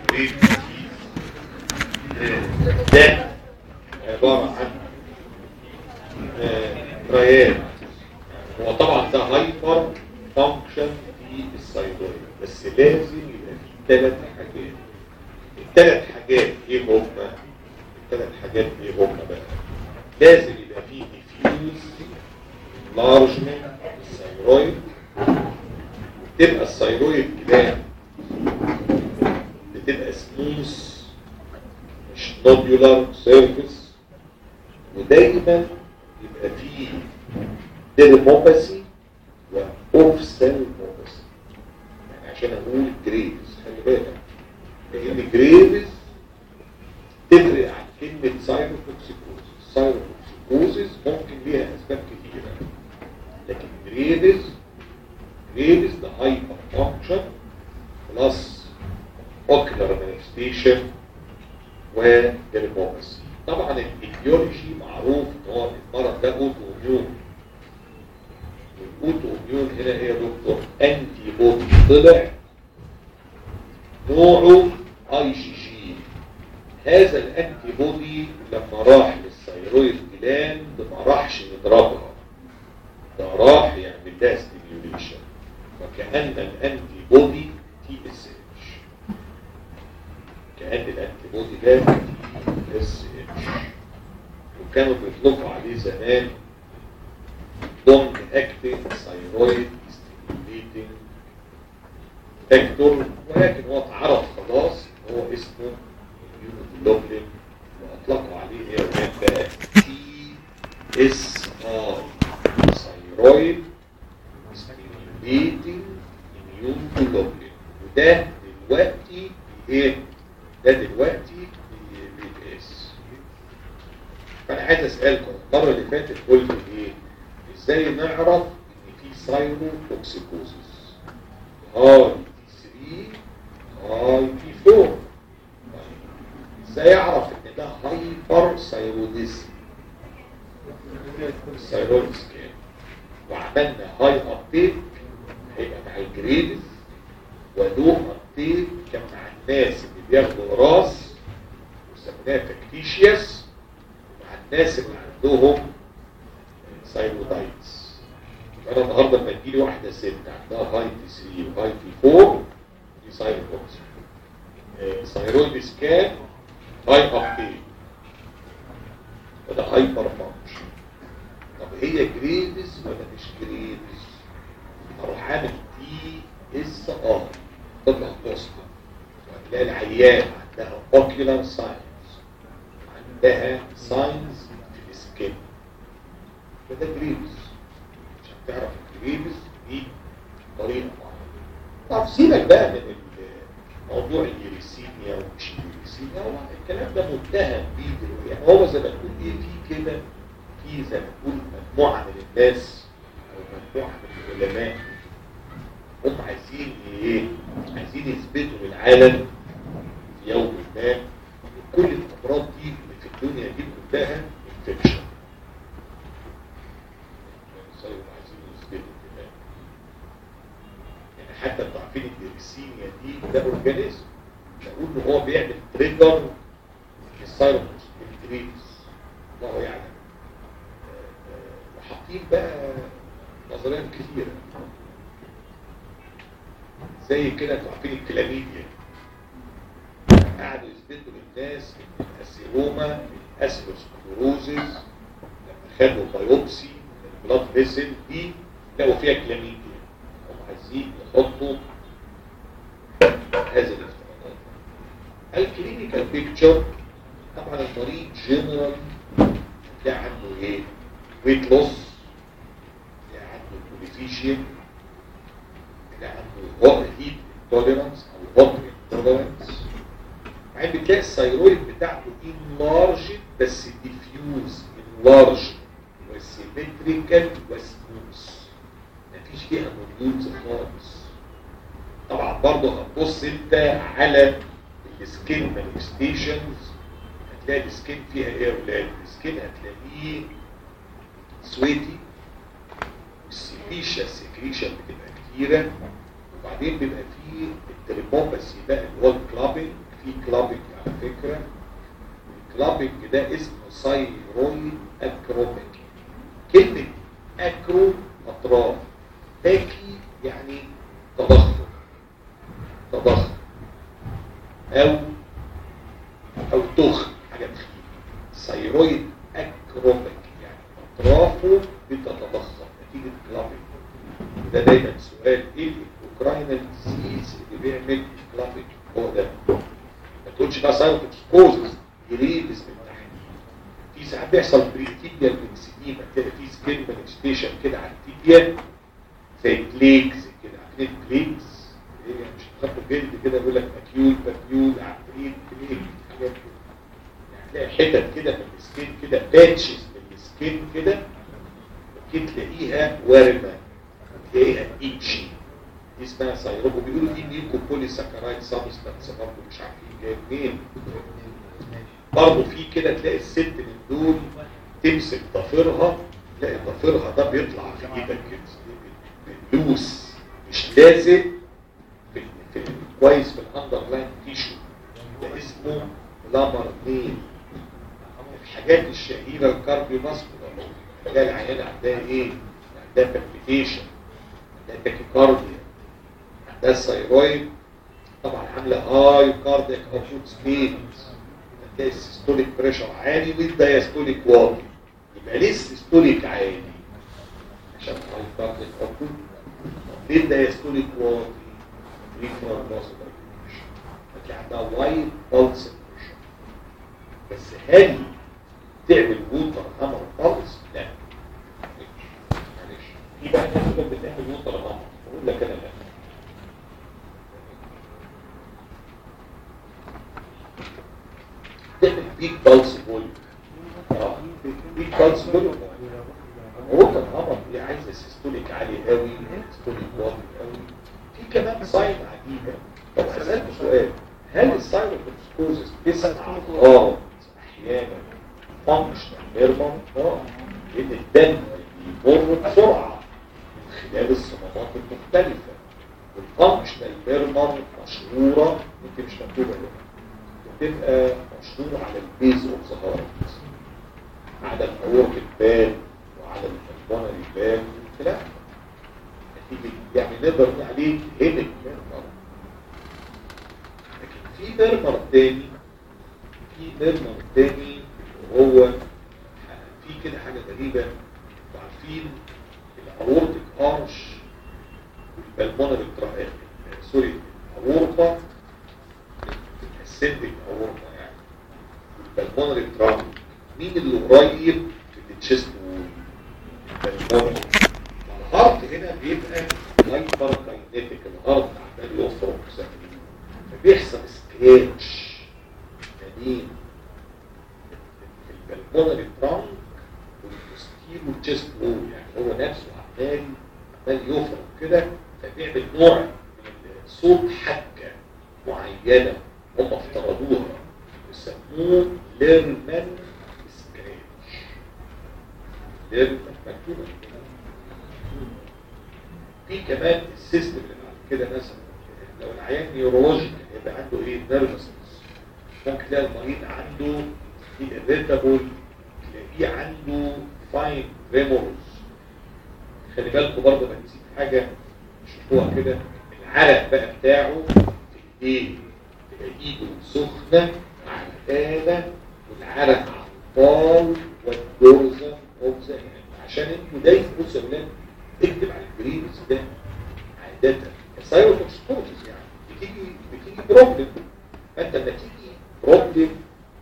برين ده عبارة عن ريان هو طبعا ده هايبر فانكشن في السيرويد بس لازم يبقى فيه ثلاث حاجات الثلاث حاجات ايه هم الثلاث حاجات ايه هم بقى لازم يبقى فيه ديفيوز لارجمنت السيرويد تبقى السيرويد جلاند بتبقى سموث مش نودولار سيرفيس ودايما يبقى فيه ديرموباسي واوف سيل موباسي يعني عشان اقول جريفز خلي بالك لان جريفز تفرق عن كلمه سايروتوكسيكوزيس سايروتوكسيكوزيس ممكن ليها اسباب كتيره لكن جريفز جريفز ده هايبر فانكشن بلس اوكلر مانيفستيشن وديرموباسي طبعا الايديولوجي معروف ان هو المرض ده اوتو اميون والاوتو اميون هنا ايه يا دكتور انتي بودي طلع نوعه اي جي جي هذا الانتي بودي لما راح للثيرويد جلاند ما راحش يضربها ده راح يعمل لها ستيميوليشن وكأن الانتي بودي تي اس اتش كأن الانتي بودي ده تي اس اتش وكانوا بيطلقوا عليه زمان لونج اكتنج ثيرويد ستيميوليتنج فاكتور ولكن هو اتعرف خلاص هو اسمه immunoglobulin واطلقوا عليه هي كان بقى تي اس اي ثيرويد ستيميوليتنج immunoglobulin وده دلوقتي ايه ده دلوقتي بيتقاس فانا عايز اسالكم المره اللي فاتت قلت ايه ازاي نعرف ان في سايرو توكسيكوزيس هاي تي 3 هاي تي 4 ازاي اعرف ان ده هايبر سايروديزم سايروديز كام وعملنا هاي ابديت هيبقى مع الجريدز ولو ابديت كان مع الناس اللي بياخدوا راس وسميناها فاكتيشيوس ومع الناس اللي عندهم سايرودايتس انا النهارده لما تجي لي واحده ست عندها هاي تي 3 وهاي تي 4 دي سايروكس ثايرويد سكان هاي ابتيك وده هايبر فانكشن طب هي جريدز ولا مش جريدز اروح عامل تي اس ار تطلع بوزيتيف وهتلاقي العيان عندها اوكيولار ساينز عندها ساينز في السكين فده جريدز عشان تعرف الجريدز دي طريقه معينه طب سيبك بقى من موضوع اليوريسيميا ومش اليوريسيميا هو الكلام ده متهم بيه دلوقتي يعني هو زي ما تقول ايه في كده في زي ما تقول مجموعه من الناس او مجموعه من العلماء هم عايزين ايه؟ عايزين يثبتوا للعالم في يوم ما ان كل الامراض دي اللي في الدنيا دي كلها انفكشن عايزين يثبتوا كده يعني حتى انتوا عارفين الديرسيميا دي ده اورجانيزم بقول له هو بيعمل تريجر للسايروس الجريس الله يعلم وحاطين بقى نظريات كثيرة زي كده انتوا عارفين الكلاميديا قعدوا يثبتوا للناس ان الاسيروما الاسيروسكلوروزيس لما خدوا بايوبسي من البلاد فيسل دي لقوا فيها كلاميديا هم عايزين يحطوا هذه الافتراضات الكلينيكال بيكتشر طبعا المريض جنرال هتلاقي عنده ايه ويت لوس هتلاقي عنده بوليفيشيا هتلاقي عنده هوت هيت توليرانس او هوت انتوليرانس بعدين بتلاقي الثيرويد بتاعته انلارج بس ديفيوز انلارج وسيمتريكال وسموث مفيش فيها موديولز خالص طبعا برضه هتبص انت على السكين مانيفستيشنز هتلاقي السكين فيها ايه يا ولاد السكين هتلاقيه سويتي السيبيشا سكريشن بتبقى كتيره وبعدين بيبقى فيه التريبوباسي بقى اللي هو الكلابنج في كلابنج على فكره الكلابنج ده اسمه سايرويد اكروبيك كلمه اكرو اطراف باكي يعني تضخم تضخم او او تخن حاجه تخين سايرويد اكروبيك يعني اطرافه بتتضخم نتيجه كلابنج وده دايما سؤال ايه الاوكراينال ديزيز اللي بيعمل كلابنج هو ده ما تقولش بقى سايروتوكسكوزس جريدز من تحت في ساعات بيحصل بريتيبيال انسيديما تلاقي في سكين مانيفستيشن كده على التيبيا زي بليكس كده عارفين بليكس هي مش بتاخد جلد كده يقول لك اكيول باكيول عفريت بليك حاجات كده يعني تلاقي حتت كده من السكين كده باتشز من السكين كده ممكن تلاقيها وارمه تلاقيها ايتشي دي اسمها سايروبو بيقولوا دي ميوكو بولي ساكرايد سابستانس برضه مش عارفين جاي منين برضه في كده تلاقي الست من دول تمسك ضفيرها تلاقي ضفيرها ده بيطلع في ايدك كده لوس مش لازق في, في كويس في الاندر لاين تيشو ده اسمه لامر نيل الحاجات الشهيره الكارديو ماسكولار تلاقي العيان عندها ايه؟ عندها بالبيتيشن عندها تاكيكارديا عندها الثايرويد طبعا عامله هاي كاردياك اوتبوت سبيد هتلاقي السيستوليك بريشر عالي والدايستوليك واطي يبقى ليه السيستوليك عالي؟ عشان هاي كاردياك اوتبوت ليه الدايستوليك واطي؟ ريفرال ماسل هتلاقي عندها وايد بلس بريشر بس هل تعمل ووتر هامر بلس؟ لا معلش في بقى ناس بتعمل ووتر هامر بقول لك انا لا تعمل بيك بالس فوليوم اه بيك بالس فوليوم ووتر هامر دي عايزه سيستوليك عالي قوي سيستوليك واطي قوي في كمان ساين عجيبه طب اسالك سؤال هل السايروتوكسكوزس تسمع اه احيانا فانكشنال ميرمر اه لان الدم بيمر بسرعه من خلال الصمامات المختلفه والفانكشنال ميرمر مشهوره يمكن مش مكتوبه هنا بتبقى مشهوره على البيز اوف ذا هارت على الاورك بان وعلى البلمونري بان لا نتيجه يعني نقدر نقول عليه هيمك ميرمر لكن في ميرمر تاني في ميرمر تاني وهو في كده حاجه غريبه عارفين الاورتيك ارش والبلمونري سوري الاورطه السندك اورطه يعني والبلمونري ترامب مين اللي قريب في التشيست وول البلمونري الهارت هنا بيبقى هايبر كاينيتيك الهارت عمال يفرق فبيحصل سكراتش جميل البلمونري ترامب والبوستيرو تشيست وول يعني هو نفسه عمال عمال يفرق كده فبيعمل نوع من صوت حكه معينه هم افترضوها يسموه ليرمان سكراتش ليرمان مكتوبه في كمان السيستم اللي بعد كده مثلا لو العيان نيورولوجيكال يبقى عنده ايه نيرفسنس ممكن تلاقي المريض عنده irritable تلاقيه عنده فاين ريمورز خلي بالكم برضه ما نسيت حاجه شوفوها كده العرق بقى بتاعه في ايديه تبقى ايده سخنه عرقانه والعرق عطال والدرزه اوبزا عشان انتوا دايما بصوا يا ولاد اكتب على الجريمز ده عادة السايروتوكسكوزز يعني بتيجي بتيجي بروبلم فانت لما تيجي بروبلم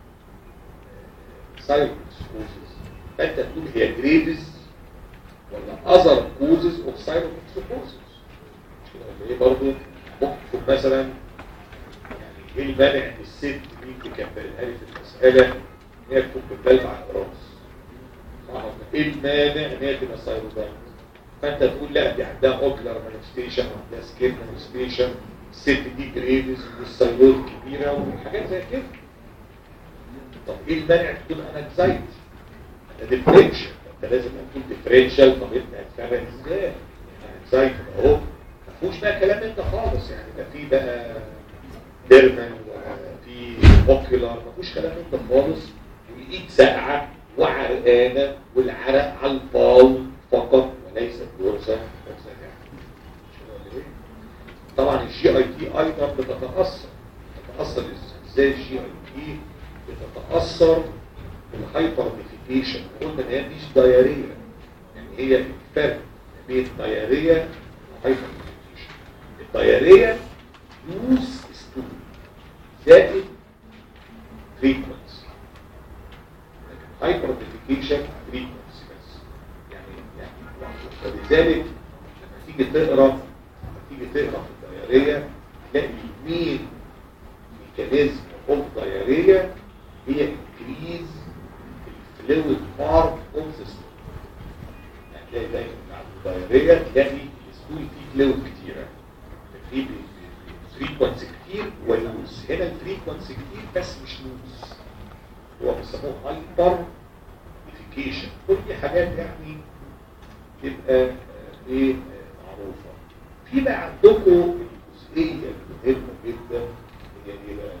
سايروتوكسكوزز فانت تقول هي جريفز ولا اذر كوزز اوف سايروتوكسكوزز ايه برضه ممكن تكون مثلا يعني ايه المانع ان الست دي تكملها لي في المساله ان هي تكون بالبلب على الراس صح ايه المانع ان هي تبقى سايروتوكسكوزز فانت تقول لا دي عندها اوكلر مانيفستيشن وعندها سكين مانيفستيشن الست دي جريفز والسيلول كبيره وحاجات زي كده طب ايه المانع تكون انكزايتي ده ديفرنشال انت لازم تكون ديفرنشال طب انت هتفرق ازاي انكزايتي اهو ما فيهوش بقى كلام انت خالص يعني ده في بقى ديرمان وفي اوكيولار ما فيهوش كلام من ده خالص والايد ساقعه وعرقانه والعرق على البال فقط وليس الدورسة طبعا الجي اي تي ايضا بتتاثر بتتاثر ازاي الجي اي تي بتتاثر بالهايبر ديفيكيشن قلنا ان هي مش دايريه يعني هي الفرق بين الدايريه والهايبر ديفيكيشن الدايريه يوز ستول زائد فريكونسي هايبر ديفيكيشن فريكونسي بس يعني يعني فلذلك لما تيجي تقرا لما تيجي تقرا في الدايريه تلاقي مين ميكانيزم اوف دايريه هي انكريز الفلويد بارت اوف ذا ستول هتلاقي دايما عند الدايريه تلاقي الستول فيه فلويد كتيره في فريكونسي كتير ولوز هنا الفريكونسي كتير بس مش لوز هو بيسموه هايبر ديفيكيشن كل دي حاجات يعني تبقى ايه معروفه في بقى عندكم الجزئيه المهمه جدا هي ايه بقى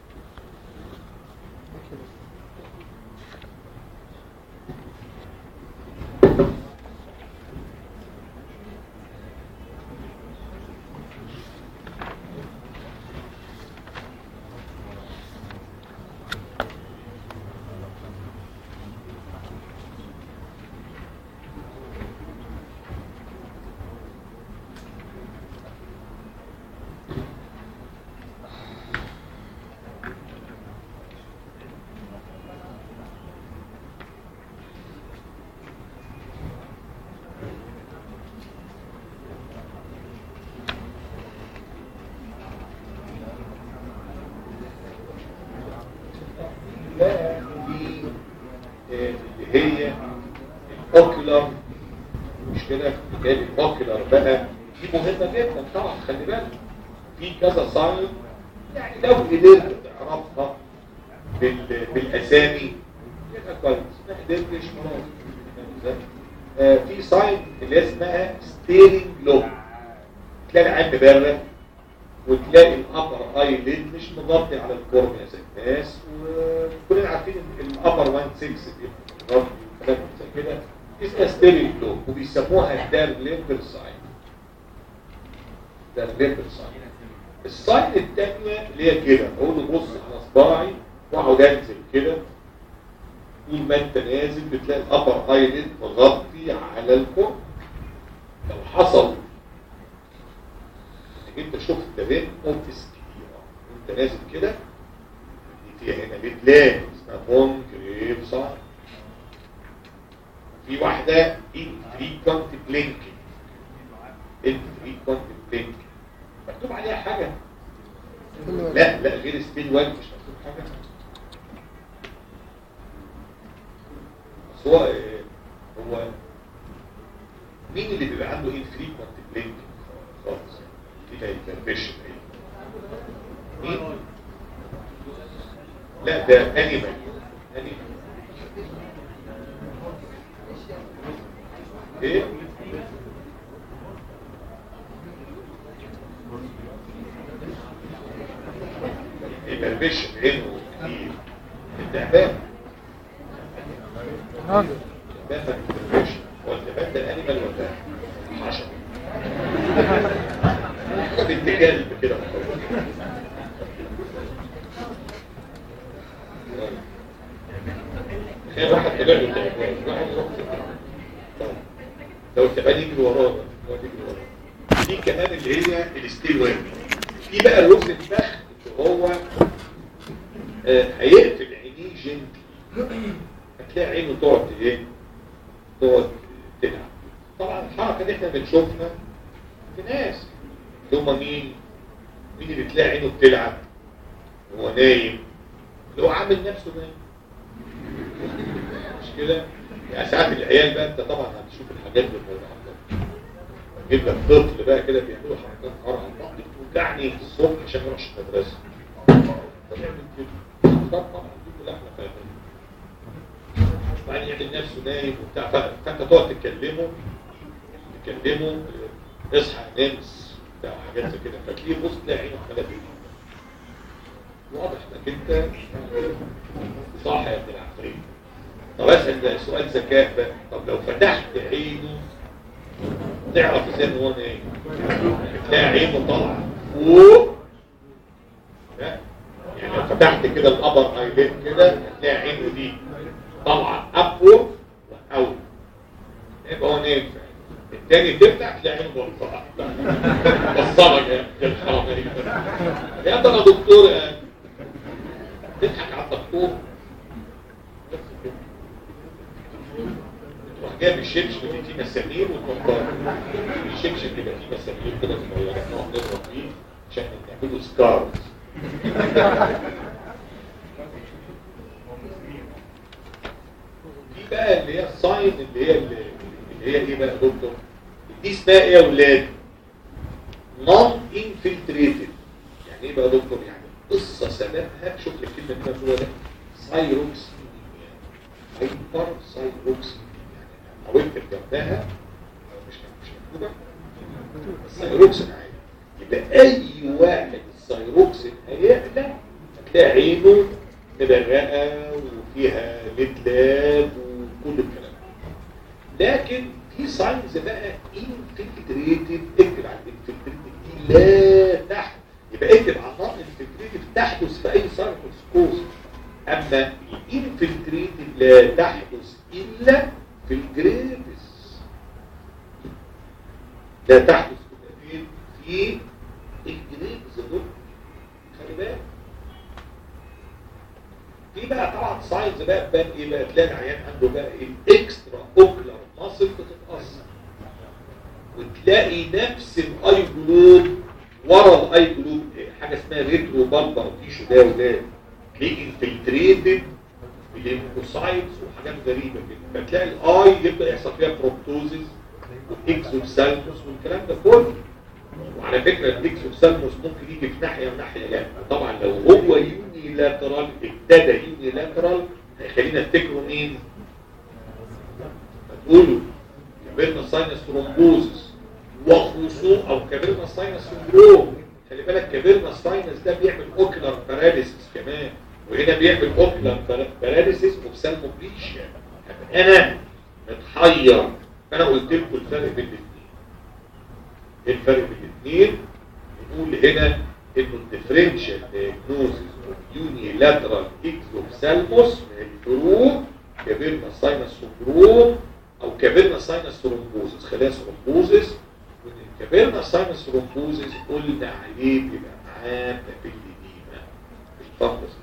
بقى في آه، اللي هي الاوكيولار مش كده جاي الاوكيولار بقى دي مهمه جدا طبعا خلي بالك في كذا ساين يعني لو قدرت تعرفها بال- بالاسامي يبقى كويس ما قدرتش خلاص فاهم إزاي؟ آه، في ساين اللي اسمها ستيرنج لوب تلاقي العين مبرد وتلاقي الابر اي ليد مش مغطي على الكورنيا زي الناس وكلنا عارفين ان الابر 1 6 بيبقى مغطي وكلام زي كده اسمها ستيرنج لوب وبيسموها دارليمبر ساين دارليمبر ساين الساين الثانيه اللي هي كده اقول له بص على صباعي واقعد انزل كده طول ما انت نازل بتلاقي الابر اي ليد مغطي على الكورنيا لو حصل انك انت شفت ريم اوفيس كبيره وانت نازل كده دي فيها هنا بتلاقي اسمها بون جريب صار في واحده انفريكونت بلينكينج انفريكونت بلينكينج مكتوب عليها حاجه لا لا غير ستيل وان مش مكتوب حاجه بس هو آه، هو مين اللي بيبقى عنده انفريكونت بلينكينج خالص دي ما يتنبش مين لا ده انيمال انيمال ايه يتنبش عينه كتير التعبان راجل التعبان ما بيتنبش هو التعبان ده انيمال ولا حشر حاجه بنت كلب كده تخيل واحد طلع له تعبان واحد يروح طيب. لو التعبان يجري وراه بقى، هو يجري وراه دي كمان اللي هي الستيل وين في بقى الرز الفخ اللي هو آه، هيقفل عينيه جنتلي هتلاقي عينه تقعد ايه تقعد تلعب طبعا الحركه دي احنا بنشوفها في ناس اللي هم مين مين اللي تلاقي عينه بتلعب وهو نايم اللي هو عامل نفسه نايم مش كده يعني ساعات العيال بقى انت طبعا هتشوف الحاجات دي في المحطات جيب لك طفل بقى كده بيعملوا حركات قرع البعض بتوجعني الصبح عشان ما يروحش المدرسه طب يعمل كده طبعا دي كلها احنا فاهمين وبعدين يعمل نفسه نايم وبتاع ف- فانت تقعد تكلمه تكلمه اه، اصحى نمس بتاع حاجات زي كده فتلاقيه بص تلاقي عينه عماله بيه واضح انك انت صح يا ابن العفريت طب اسال ده سؤال ذكاء بقى طب لو فتحت عينه تعرف ازاي ان هو نايم تلاقي عينه طالعه فوق لا يعني لو فتحت كده الابر ايليد كده هتلاقي عينه دي طالعه ابور واوت يبقى هو نايم فعلا التاني تفتح تلاقي عينه مرفوعه بصلك يا الحرام يا ده انا دكتور يا تضحك على الدكتور بس كده. تروح جايب الشبشب اللي فيه مسامير وتحطها الشبشب اللي فيه مسامير كده صغيره نقعد نضرب فيه عشان نعمله سكارز دي بقى اللي هي الساين اللي هي اللي هي ايه بقى يا دكتور دي اسمها ايه يا اولاد نون انفلتريتد يعني ايه بقى يا دكتور يعني قصه سببها شوف لي الكلمه كده جوه ده سايروكس هايبر سايروكس يعني لو اكتب جنبها مش مش مكتوبه السايروكس عادي يبقى اي واحد السايروكس هيعلى هتلاقي عينه مدغقه وفيها ليدلاب وكل الكلام ده لكن في ساينز بقى انفلتريتد اكتب على الانفلتريتد دي لا تحت يبقى اكتب على النار الانفلتريتد تحدث في اي سايروكس اما الانفلتريتد لا تحدث الا في الجريفس لا تحدث فين في الجريفس دول خلي بالك في بقى طبعا ساينز بقى تبان ايه بقى تلاقي العيان عنده بقى الاكسترا اوكلر ماسل بتتاثر وتلاقي نفس الاي جلوب ورا الاي جلوب حاجه اسمها ريترو بالبر تيشو ده وده تلاقيه انفلتريتد بالليمفوسايتس وحاجات غريبه كده فتلاقي الاي يبدا يحصل فيها بروبتوزيس واكزوسالموس والكلام ده كله وعلى فكره الاكزوسالموس ممكن يجي في ناحيه وناحيه لا طبعا لو هو يوني لاترال ابتدى يوني لاترال هيخلينا نفتكره مين؟ هتقولوا كبرنا ساينس ثرومبوزس وخصوصا او كبرنا ساينس سندروم خلي بالك كبرنا ساينس ده بيعمل اوكلر باراليسيس كمان وهنا بيعمل اوكلر باراليسيس وبسالموبليشيا انا متحير انا قلت لكم الفرق بين الاثنين ايه الفرق بين الاثنين نقول هنا انه الديفرنشال دايجنوزيس يوني لاترال اكزوبسالموس من الفروق كبرنا ساينس سندروم او كبرنا ساينس ثرومبوزس خلايا ثرومبوزس وان الكبرنا ساينس ثرومبوزس قلنا عليه بيبقى معاه بابيليديما الفانجس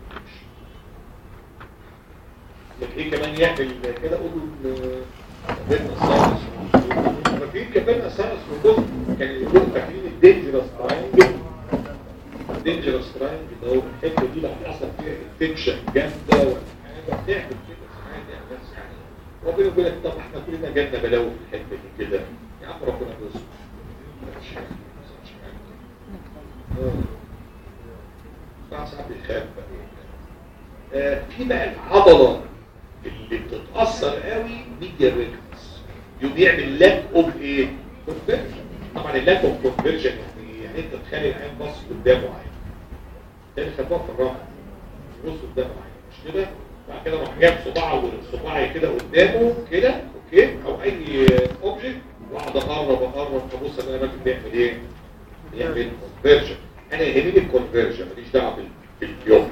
لكن ايه كمان يعمل كده قولوا كبرنا ساينس فاكرين كبرنا ساينس ثرومبوزس كان يقولوا فاكرين الدينجرس تراينجل الدينجرس تراينجل ده هو الحته دي لو حصل فيها انفكشن جامده ولا حاجه بتعمل كده ساعات يعني بس يعني ربنا يقول لك طب احنا كلنا جالنا بلاوي في الحته دي كده يا عم ربنا يرزقك مش حاجه مش حاجه ساعات ساعات بيخاف بقى في بقى العضله اللي بتتاثر قوي ميديا ريكتس يقوم يعمل لاك اوف ايه؟ كونفرجن طبعا اللاك اوف كونفرجن يعني يعني انت تخلي العين باص قدامه عين تاني خدوها في الراحه بص قدامه عين مش كده؟ بعد كده راح جايب صباعه والصباعي كده قدامه كده اوكي او اي اوبجكت واقعد اقرب اقرب ابص انا الراجل بيعمل ايه؟ بيعمل كونفرجن انا يهمني الكونفرجن ماليش دعوه بالبيوبل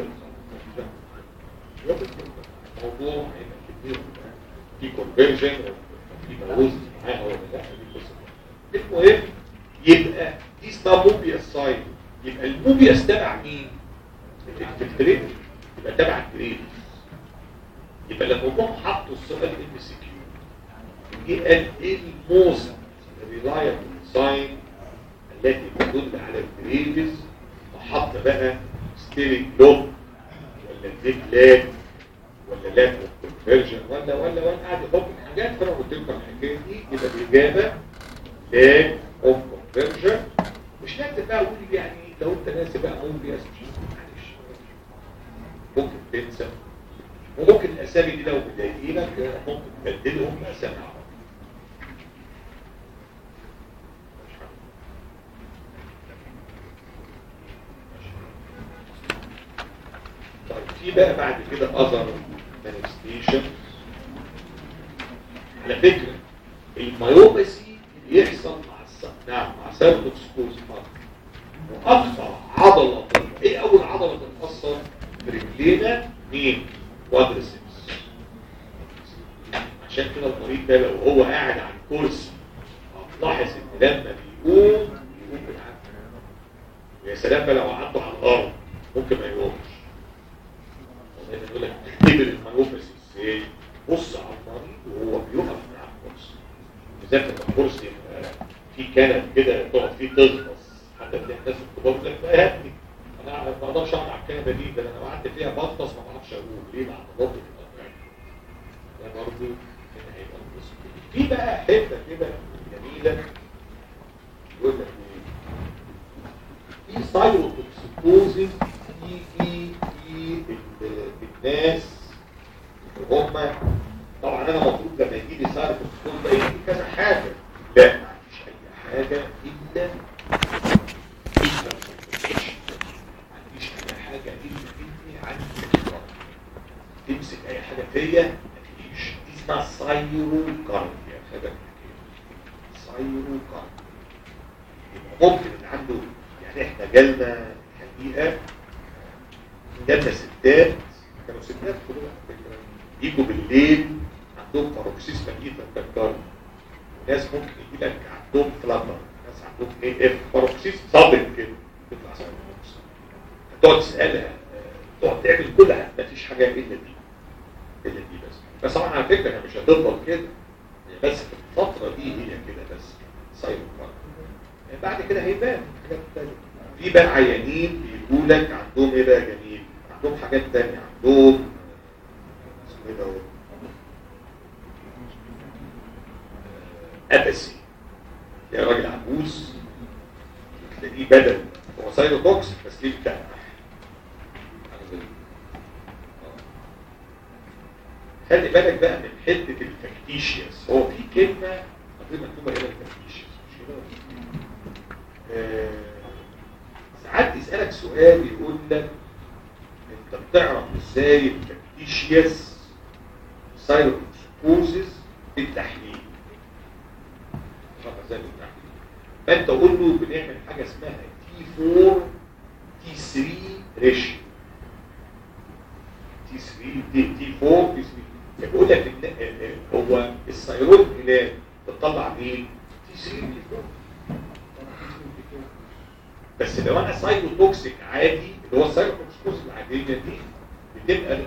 موضوع هيبقى كتير في كونفرجن في مروز معاها ولا لا دي قصه المهم يبقى دي اسمها موبيا ساين يبقى الموبيا تبع مين؟ الانفلتريت يبقى تبع الجريد يبقى لما جم حطوا السؤال ام سي كيو جه قال ايه الموست ريلايبل ساين التي تدل على الجريدز وحط بقى ستيرنج لوب ولا ديك لاج ولا لاج كونفرجن ولا ولا ولا قاعد يحط حاجات فانا قلت لكم الحكايه دي يبقى الاجابه لاج اوف كونفرجن مش نكتب بقى اقول يعني لو انت ناسي بقى ممكن معلش ممكن تنسى وممكن الاسامي دي لو مضايقينك ممكن تبدلهم باسامي عربي في بقى بعد كده اذر مانيفستيشن على فكره الميوباسي بيحصل مع الس... نعم مع سيرتوكسكوز واكثر عضله ايه اول عضله تتاثر في رجلينا مين كوادريسبس عشان كده المريض ده لو هو قاعد على الكرسي هتلاحظ ان لما بيقوم يقوم بالعافيه يا سلام بقى لو عنده على الارض ممكن ما يقومش والله يقول لك تكتبر الميوباسي ازاي بص على المريض وهو بيقف من على الكرسي بالذات لما الكرسي يبقى في كنب كده تقعد فيه تغطس حتى تلاقي الناس الكبار يقول لك لا يا ابني انا ما اقدرش اقعد على الكنبه دي ده انا لو قعدت فيها بغطس ما بعرفش اقوم ليه مع الضغط ده برضه هنا هيبقى المشكله في بقى حته كده جميله يقول لك ايه في سايروتوكسيكوزيس يجي في الناس اللي هم طبعا انا المفروض لما يجي لي سايروتوكسيكوز ده يجي كذا حاجه لا ما فيش اي حاجه الا ما فيش اي حاجه الا اني عندي تمسك اي حاجه فيا ما تجيش دي اسمها سايروكارديا خدك سايروكارديا يبقى ممكن ان عنده يعني احنا جالنا حقيقه جالنا ستات كانوا ستات كلهم يجوا بالليل عندهم باروكسيسما جدا تذكر ناس ممكن يجي لك عندهم فلاتر ناس عندهم اي اف باروكسيسم صابت كده تطلع سايروكس تقعد تسالها تقعد تعمل كل حاجه مفيش حاجه الا دي الا دي بس بس طبعا على فكره هي مش هتفضل كده هي بس في الفتره دي هي كده بس سايروكارديا بعد كده هيبان حاجات تانية في بقى عيانين بيقول لك عندهم ايه بقى جميل عندهم حاجات تانية عندهم اسمه ايه ده ابسي يا راجل عجوز تلاقيه بدل هو سايروتوكس بس ليه بتاع خلي بالك بقى من حته الفاكتيشيوس هو في كلمه قبل مكتوبه هنا الفاكتيشيوس مش كده آه، ساعات يسألك سؤال يقول لك انت بتعرف ازاي الفاكتيشيوس سايروكسكوزز بالتحليل تعرف ازاي بالتحليل فانت قول له بنعمل حاجه اسمها تي 4 تي 3 ريشيو تي 3 تي تي 4 تي 3 بيقول لك ان آه، هو الثيرويد جلاند بتطلع مين؟ تي 3 تي 4 بس لو انا سايتوتوكسيك عادي اللي هو السايتوتوكسيكوز العاديه دي بتبقى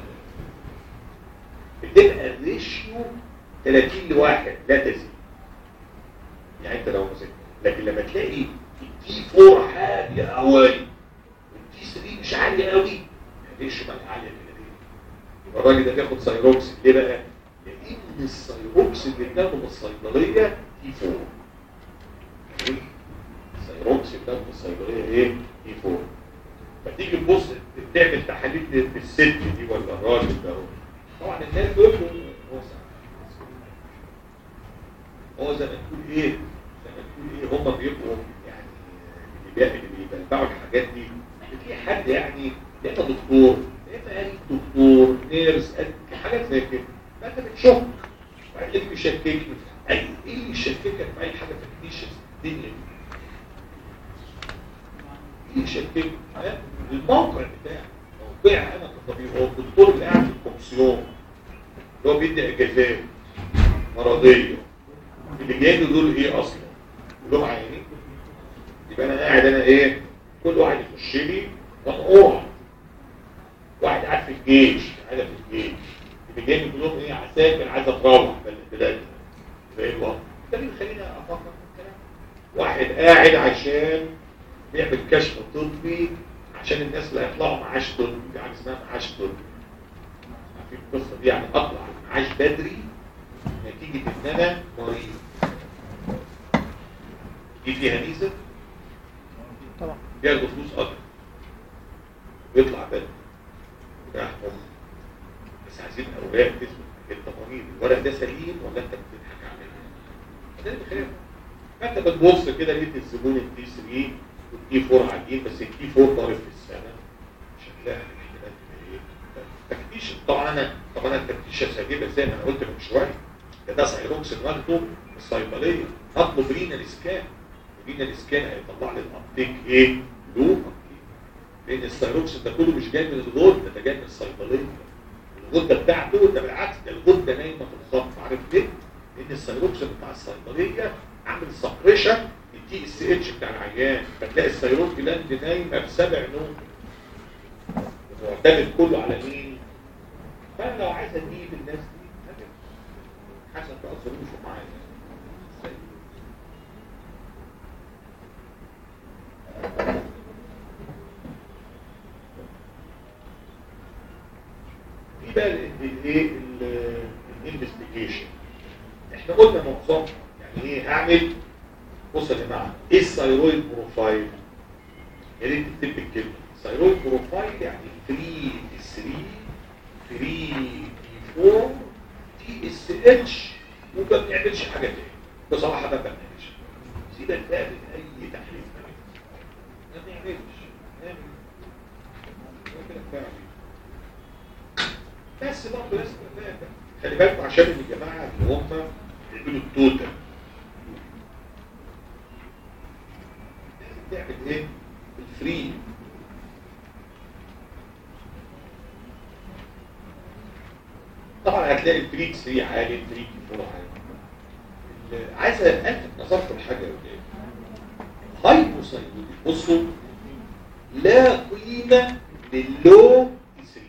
بتبقى الريشيو 30 لواحد لا تزيد يعني انت لو مسكت لكن لما تلاقي التي 4 عاليه قوي والتي 3 مش عاليه قوي الريشيو بقى عاليه كده ليه؟ يبقى الراجل ده بياخد سايروكس ليه بقى؟ لان السايروكس اللي بتاخده من الصيدليه تي 4 سيروكس بتاخد الصيدليه ايه دي فور فتيجي تبص تعمل تحاليل للست دي ولا الراجل ده طبعا الناس دول هو هو زي ما تقول ايه زي ما تقول ايه هم بيبقوا يعني اللي بيعمل اللي بيبلعوا الحاجات دي في حد يعني يا اما دكتور يا اما قال دكتور نيرس قال حاجات زي كده فانت بتشك بعد كده بيشككني اي ايه اللي يشككك في اي حاجه في الدنيا دي يشكك الموقع بتاعه موقع انا كطبيب هو الدكتور اللي قاعد في الكومسيون اللي هو بيدي اجازات مرضيه اللي جاي له دول ايه اصلا؟ كلهم عيانين يبقى انا قاعد انا ايه؟ كل واحد يخش لي مقطوع واحد قاعد في الجيش قاعد في الجيش اللي جاي لي كلهم ايه عساكر عايزه تروح البلاد زي الوضع ده اللي بيخليني افكر في الكلام واحد قاعد عشان بيعمل كشف طبي عشان الناس اللي هيطلعوا معاش طبي يعني اسمها معاش طبي في القصه دي يعني اطلع معاش بدري نتيجه ان انا مريض دي فيها ميزه طبعا بياخدوا فلوس اكتر ويطلع بدري يحكم بس عايزين اوراق تثبت انت مريض الورق ده سليم ولا انت بتضحك عليا ده اللي بيخاف فانت بتبص كده لقيت الزبون التي 3 والتي 4 عاديين بس التي 4 ضارب في السنه مش هتلاقي الاحتمال كده ايه طبعا انا طبعا انا التفتيش هجيبها زي ما انا قلت من شويه ده ده سايروكس واخده من الصيدليه اطلب رينال سكان رينال سكان هيطلع لي الابتيك ايه؟ لو أبتيك. لان السايروكس ده كله مش جاي من الغده ده جاي من الصيدليه الغده بتاعته ده بالعكس ده الغده نايمه في الخط عارف ليه؟ لان السايروكس بتاع الصيدليه عامل سبريشن التي اس اتش بتاع العيان فتلاقي السيروك جلاند نايمه بسبع نوم معتمد كله على مين؟ فانا لو عايز اجيب الناس دي هجيب. حسب بقى ظروفه معايا في بقى الايه الانفستيجيشن احنا قلنا معظم يعني ايه هعمل بص يا جماعه ايه الثايرويد بروفايل يا ريت تكتب الكلمه ثايرويد بروفايل يعني 3 3 3 4 تي اس اتش وما بنعملش حاجه تاني بصراحه ما بنعملش سيبك بقى من اي تحليل ما بنعملش نعمل ممكن أتفاعل. بس برضه لازم نتفاهم. خلي بالكم عشان الجماعه اللي هم بيعملوا التوتال لازم تعمل ايه؟ الفري طبعا هتلاقي الفري 3 عالي الفري 4 عالي ال- عايز الفت نظركم لحاجه يا ولاد هايبوثايرويد بصوا لا قيمه للو 3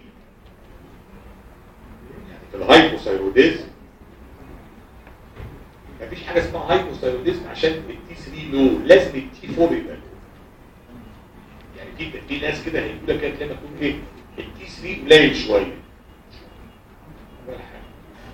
يعني في الهايبوثايروديزم مفيش حاجه اسمها هايبوثايروديزم عشان التي 3 لو لازم التي 4 يبقى لو يعني في في ناس كده هيقول لك كده تلاقي مكتوب ايه التي 3 قليل شويه ولا حاجة.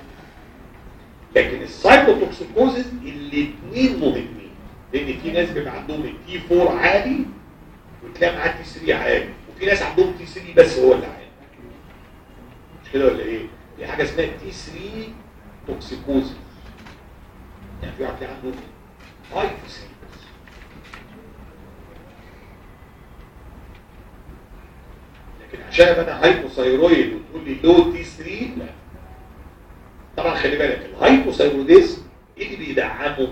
لكن السايكوتوكسيكوزيس الاثنين مهمين لان في ناس بيبقى عندهم التي 4 عالي وتلاقي معاه تي 3 عالي وفي ناس عندهم تي 3 بس هو اللي عالي مش كده ولا ايه؟ في حاجه اسمها تي 3 توكسيكوزيس يعني في واحد تلاقي عنده هاي تي 3 بس لكن عشان انا هايبوثايرويد وتقول لي لو تي 3 لا طبعا خلي بالك الهايبوثايروديزم ايه اللي بيدعمه؟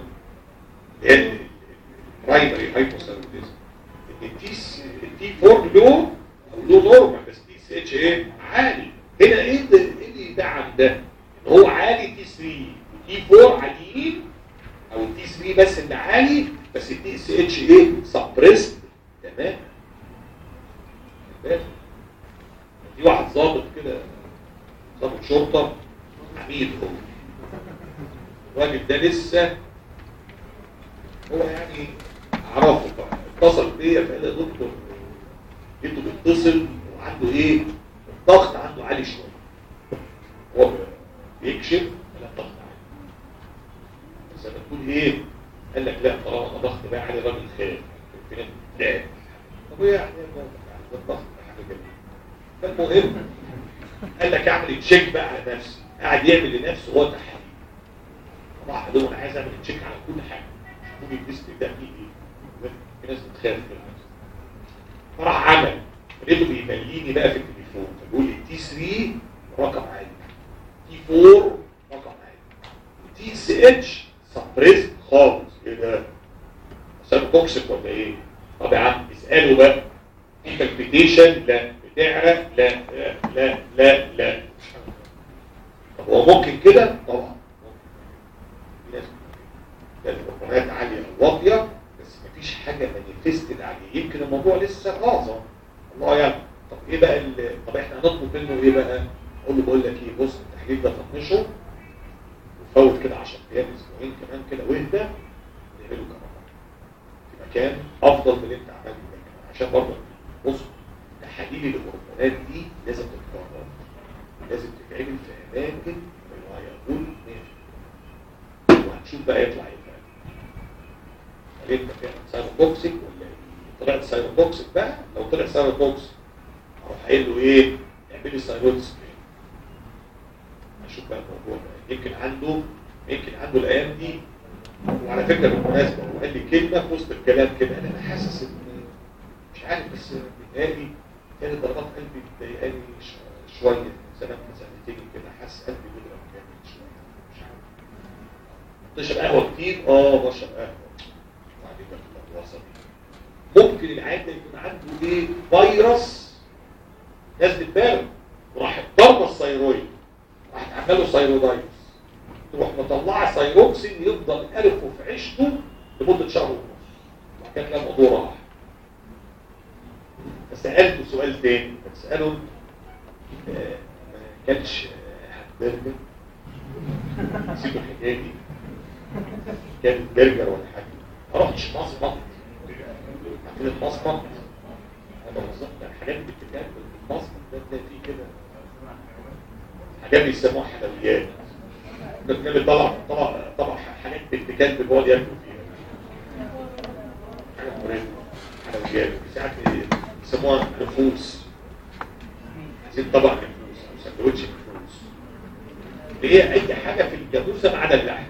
البرايمري هايبوثايروديزم ان التي التي 4 لو او لو نورمال بس تي سي اتش ايه عالي هنا ايه اللي إيه اللي يدعم ده؟ ان هو عالي تي 3 وتي 4 عاليين او التي 3 بس اللي عالي بس التي سي اتش ايه سبريست تمام في واحد ظابط كده ظابط شرطه عميد هو الراجل ده لسه هو يعني اعرفه طبعا اتصل بيا فقال يا دكتور جبته بيتصل وعنده ايه الضغط عنده عالي شويه هو بيكشف قال الضغط عالي بس لما تقول ايه قال لك لا طالما الضغط بقى عالي راجل خاف في ناس لا طب ايه يعني ده الضغط حاجه جميله فالمهم قال لك اعمل تشيك بقى على نفسي قاعد يعمل لنفسه هو تحليل طبعا قال له انا عايز اعمل تشيك على كل حاجه شوف الجسم ده فيه ايه في ناس بتخاف من نفسها فراح عمل لقيته بيمليني بقى في التليفون فبيقول لي تي 3 رقم عالي تي 4 رقم عالي تي سي اتش سبريس خالص ايه ده؟ سبب توكسيك ولا ايه؟ طب يا عم اساله بقى في بالبيتيشن لا بتعرق لا لا لا لا لا طب هو ممكن كده طبعا في ناس الهرمونات عاليه او واطيه بس مفيش حاجه مانيفستد عليه يمكن الموضوع لسه غاظه الله يعلم طب ايه بقى ال... طب احنا هنطلب منه ايه بقى اقول له بقول لك ايه بص التحليل ده طنشه وفوت كده 10 ايام اسبوعين كمان كده واهدى ونعمله كمان في مكان افضل من اللي انت عملته ده كمان عشان برضه بص تحاليل الهرمونات دي لازم تتكرر لازم تتعمل في اماكن الغيابون وهنشوف بقى يطلع ايه بقى هل انت فعلا سايروتوكسيك ولا ايه طلعت سايروتوكسيك بقى لو طلع سايروتوكسيك اروح قايل له ايه اعمل لي سايرويد سكرين اشوف بقى الموضوع ده يمكن عنده يمكن عنده الايام دي وعلى فكره بالمناسبه هو قال لي كلمه في وسط الكلام كده انا حاسس ان مش عارف بس بيتهيألي كانت ضربات قلبي بتضايقاني ش- شويه سنه سنتين كده حاسس قلبي بيضرب جامد شويه مش عارف تشرب قهوه كتير اه بشرب قهوه وبعدين باخد الوصفه دي ممكن العيان ده يكون عنده ايه فيروس نزله برد وراح ضربه الثيرويد راح تعمل له ثيرويدايتس تروح مطلعه ثيروكسين يفضل قرفه في عيشته لمده شهر ونص وكان كان الموضوع راح فسالته سؤال تاني بساله آه، ما كانش آه، برجر نسيته الحكايه دي كان برجر ولا حاجه ما رحتش مصمت عارفين المصمت انا بالظبط الحاجات اللي بتتعمل في المصمت ده تلاقي فيه كده حاجات بيسموها حلويات بتنامي طلع طلع طبعا حاجات بتتكلم بيقعد ياكلوا فيها حاجات مريضة حلويات ساعات بيسموها نفوس عايزين طبق نفوس او سندوتش نفوس اللي هي اي حاجه في الجاموسه ما عدا اللحم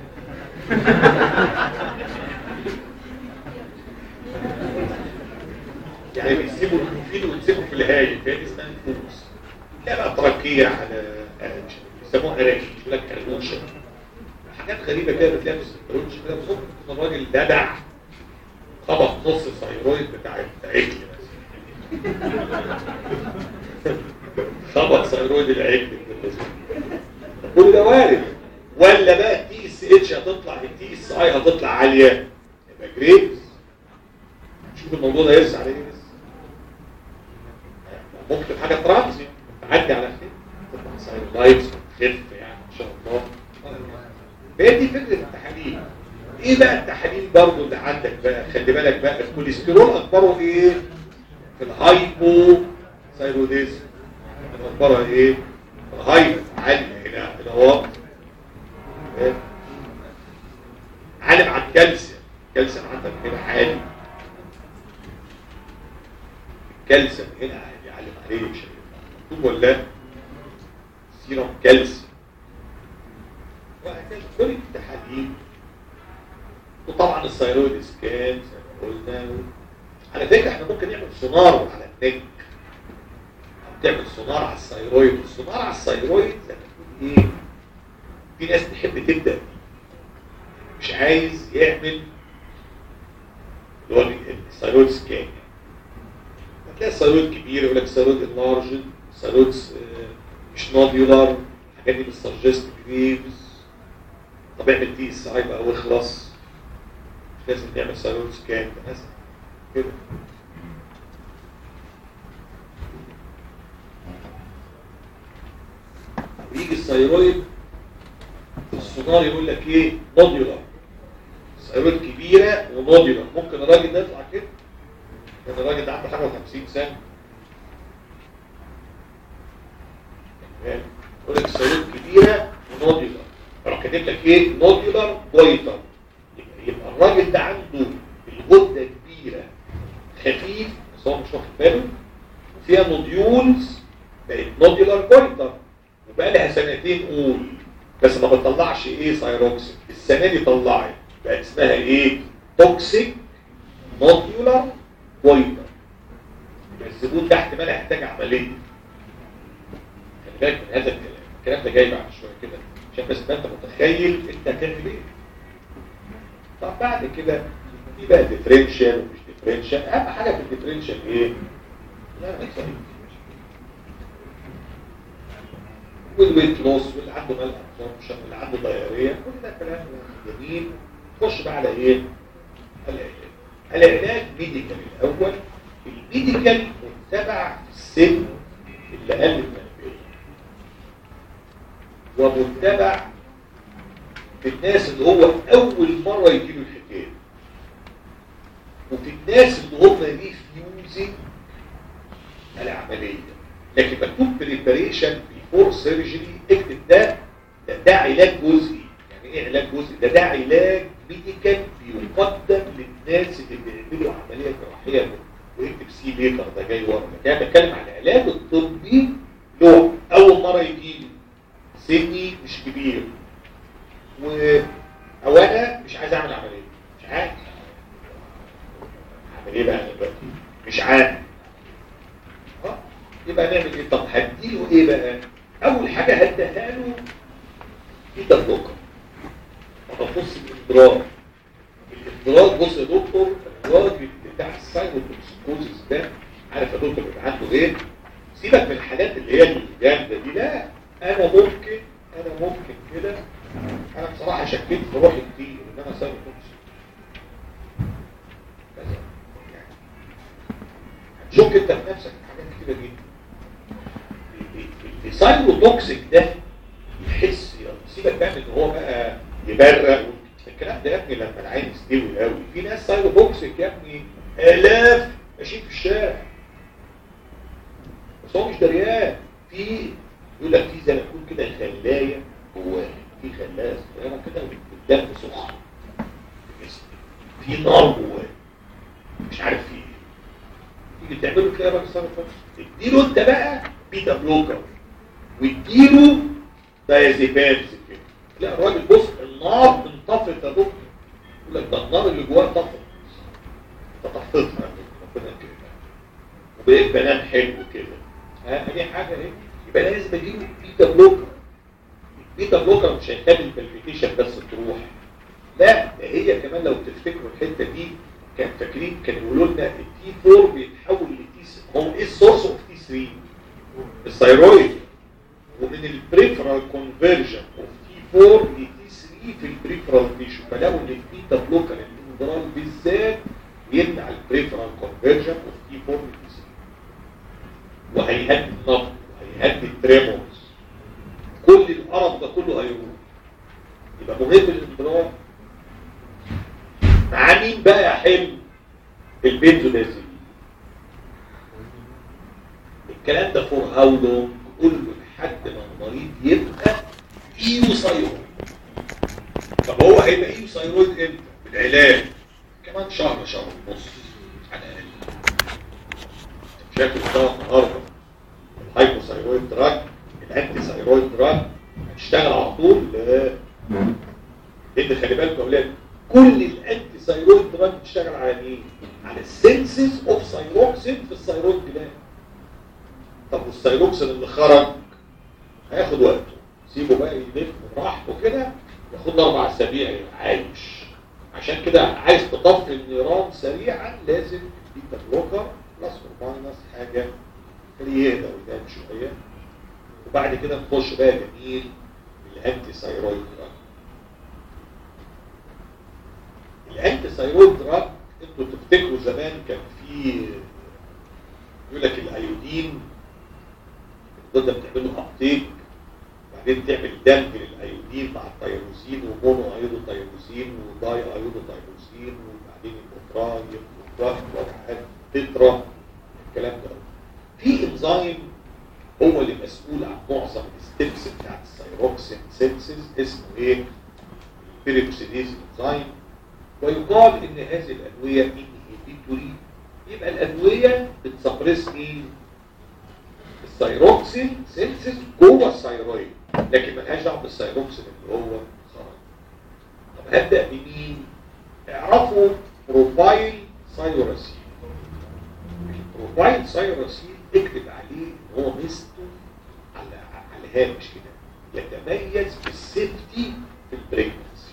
يعني بيسيبوا المفيد ويسيبوا في الهايل فهي دي اسمها نفوس لا بقى تركية على آه، بيسموها اراكي يقول لك كرموشه حاجات غريبه كده بتلاقي في السندوتش كده بصوت يكون الراجل ددع خبط نص الثيرويد بتاع العجل مثلا خبط ثيرويد العجل كل ده وارد ولا بقى التي اس اتش هتطلع التي اس اي هتطلع عاليه يبقى جريبس شوف الموضوع ده يرسى عليه بس ممكن تبقى حاجه ترانزي تعدي على خير تطلع سايرولايتس وتخف يعني ان شاء الله هي دي فكره التحاليل ايه بقى التحاليل برضو اللي عندك بقى خلي بالك بقى الكوليسترول اخباره ايه في الهايبو ثايروديزم اخبارها ايه في الهايبو عالي هنا هنا اهو إيه؟ عالم على الكالسيوم الكالسيوم عندك هنا عالي الكالسيوم هنا عالي عالم عليه مش مكتوب ولا لا؟ سيرم كالسيوم وهكذا كل التحاليل وطبعا الثيرويد سكان زي ما قلنا على فكره احنا ممكن نعمل سونار على النك او تعمل سونار على الثيرويد السونار على الثيرويد زي ما تقول ايه في ناس تحب تبدا مش عايز يعمل اللي هو الثيرويد سكان هتلاقي الثيرويد كبير يقول لك الثيرويد انلارجد الثيرويد مش نوديولار الحاجات دي بالسجست جريفز طب اعمل تي اس اي بقى واخلص مش لازم تعمل ثيرويد سكان مثلا كده ويجي الثيرويد السونار يقول لك ايه نوديولار الثيرويد كبيره ونوديولار ممكن الراجل ده يطلع كده كان الراجل ده عنده حاجه و50 سنه يقول لك الثيرويد كبيره ونوديولار راح كاتب لك ايه نوديولار بويتر يبقى, يبقى الراجل ده عنده الغده كبيره خفيف بس هو مش واخد باله وفيها نوديولز بقت نوديولار بويتر وبقى لها سنتين قول بس ما بتطلعش ايه ثايروكسين السنه دي طلعت بقت اسمها ايه توكسيك نوديولار بويتر يبقى الزبون ده احتمال يحتاج عمليه خلي بالك من هذا الكلام الكلام ده جاي بعد شويه كده عشان بس ما انت متخيل انت هتعمل ايه طب بعد كده في بقى ديفرنشال ومش ديفرنشال اهم حاجه في الديفرنشال ايه لا ما والويت لوس واللي عنده مال ابسوربشن واللي عنده ضياريه كل ده كلام جميل خش بقى على ايه العلاج العلاج ميديكال الاول الميديكال متبع في السن اللي قل من 40 ومتبع في الناس اللي هو اول مره يجيله الحكايه وفي الناس اللي هم ريفيوزنج العمليه لكن مكتوب بريباريشن بيفور سيرجري اكتب ده ده, ده علاج جزئي يعني ايه علاج جزئي ده ده علاج ميديكال بيقدم للناس اللي بيعملوا عمليه جراحيه واكتب سي ليتر ده جاي ورا ده بتكلم عن العلاج الطبي له اول مره يجي سني مش كبير و او انا مش عايز اعمل عمليه مش عارف اعمل ايه بقى دلوقتي مش عارف اه يبقى نعمل ايه طب هديله ايه بقى اول حاجه هديها له بيتا بلوكر هتبص الانضرار الانضرار بص يا دكتور الراجل بتاع السايروتوكسيكوزيس ده عارف يا دكتور بيبقى عنده ايه سيبك من الحالات اللي هي الجامده دي لا انا ممكن انا ممكن كده انا بصراحه شكيت في روحي كتير ان انا سايروتوكسيك كذا يعني هتشك انت في نفسك في حاجات كتيره جدا السايروتوكسيك ده يحس سيبك بقى من ان هو بقى يبرق الكلام ده يا ابني لما العين يستوي قوي في ناس سايروتوكسيك يا ابني الاف ماشيين في الشارع بس هو مش دريان في يقول لك في زي ما يكون كده خلايا جواه في خلايا صغيره كده والدم سخن في الجسم في نار جواه مش عارف في ايه تيجي تعمله تلاقي راجل سايروتوكسيك اديله انت بقى بيتا بلوكر واديله دايازيبامز كده لا الراجل بص النار انطفت يا دكتور يقول لك ده النار اللي جواه انطفت انت طفيتها ربنا يكرمك وبقيت بنام حلو كده ها دي حاجه ايه يبقى انا لازم اجيب بيتا بلوكر بيتا بلوكر مش هيخلي البلفيتيشن بس تروح لا ده هي كمان لو تفتكروا الحته دي كان فاكرين كانوا يقولوا لنا التي 4 بيتحول لتي هو ايه السورس اوف تي 3 الثيرويد ومن البريفرال كونفرجن اوف تي 4 لتي 3 في البريفرال تيشو فلقوا ان البيتا بلوكر الاندرال بالذات يمنع البريفرال كونفرجن اوف تي 4 لتي 3 وهيهدي النبض وهيهدي التريمورز كل القرف ده كله هيروح يبقى مهم الاندرال مع مين بقى يا حلو البنزودازيبين الكلام ده فور هاو لونج قول له لحد ما المريض يبقى ايوثايرويد طب هو هيبقى ايوثايرويد امتى بالعلاج كمان شهر شهر ونص على الاقل شكل ده النهارده الهايبوثايرويد دراج الانتي ثايرويد دراج هتشتغل على طول لا لان خلي بالكم يا اولاد كل الانتي ثايرويد دراج بتشتغل على مين على السنسز اوف ثايروكسين في الثايرويد جلاند طب والثايروكسين اللي خرج هياخد وقته سيبه بقى يلف براحته كده ياخد له اربع اسابيع عايش عشان كده عايز تطفي النيران سريعا لازم بيتا بلوكر بلس اور ماينس حاجه خليه يهدى قدام شويه وبعد كده نخش بقى جميل الانتي ثايرويد دراج الانتي ثايرويد دراج انتوا تفتكروا زمان كان في يقول لك الايودين الغده بتعمل له ابتيك وبعدين تعمل دمج للايودين مع التيروسين ومونو ايودو تيروسين وداي ايودو تيروسين وبعدين البوتران يبقى تترا الكلام ده في انزيم هو اللي مسؤول عن معظم الستبس بتاعت الثيروكسين سينسز اسمه ايه؟ البيريكسيديز انزيم ويقال ان هذه الادويه انهبيتوري يبقى الادويه بتسبرس مين؟ الثيروكسين سينسز جوه الثيرويد لكن ملهاش دعوه بالثيروكسين اللي هو خرج طب هبدا بمين؟ اعرفوا بروفايل ثايروسين البروفايل ثايروسين اكتب عليه ان هو ميزته على على الهامش كده يتميز بالسيفتي في البريجنسي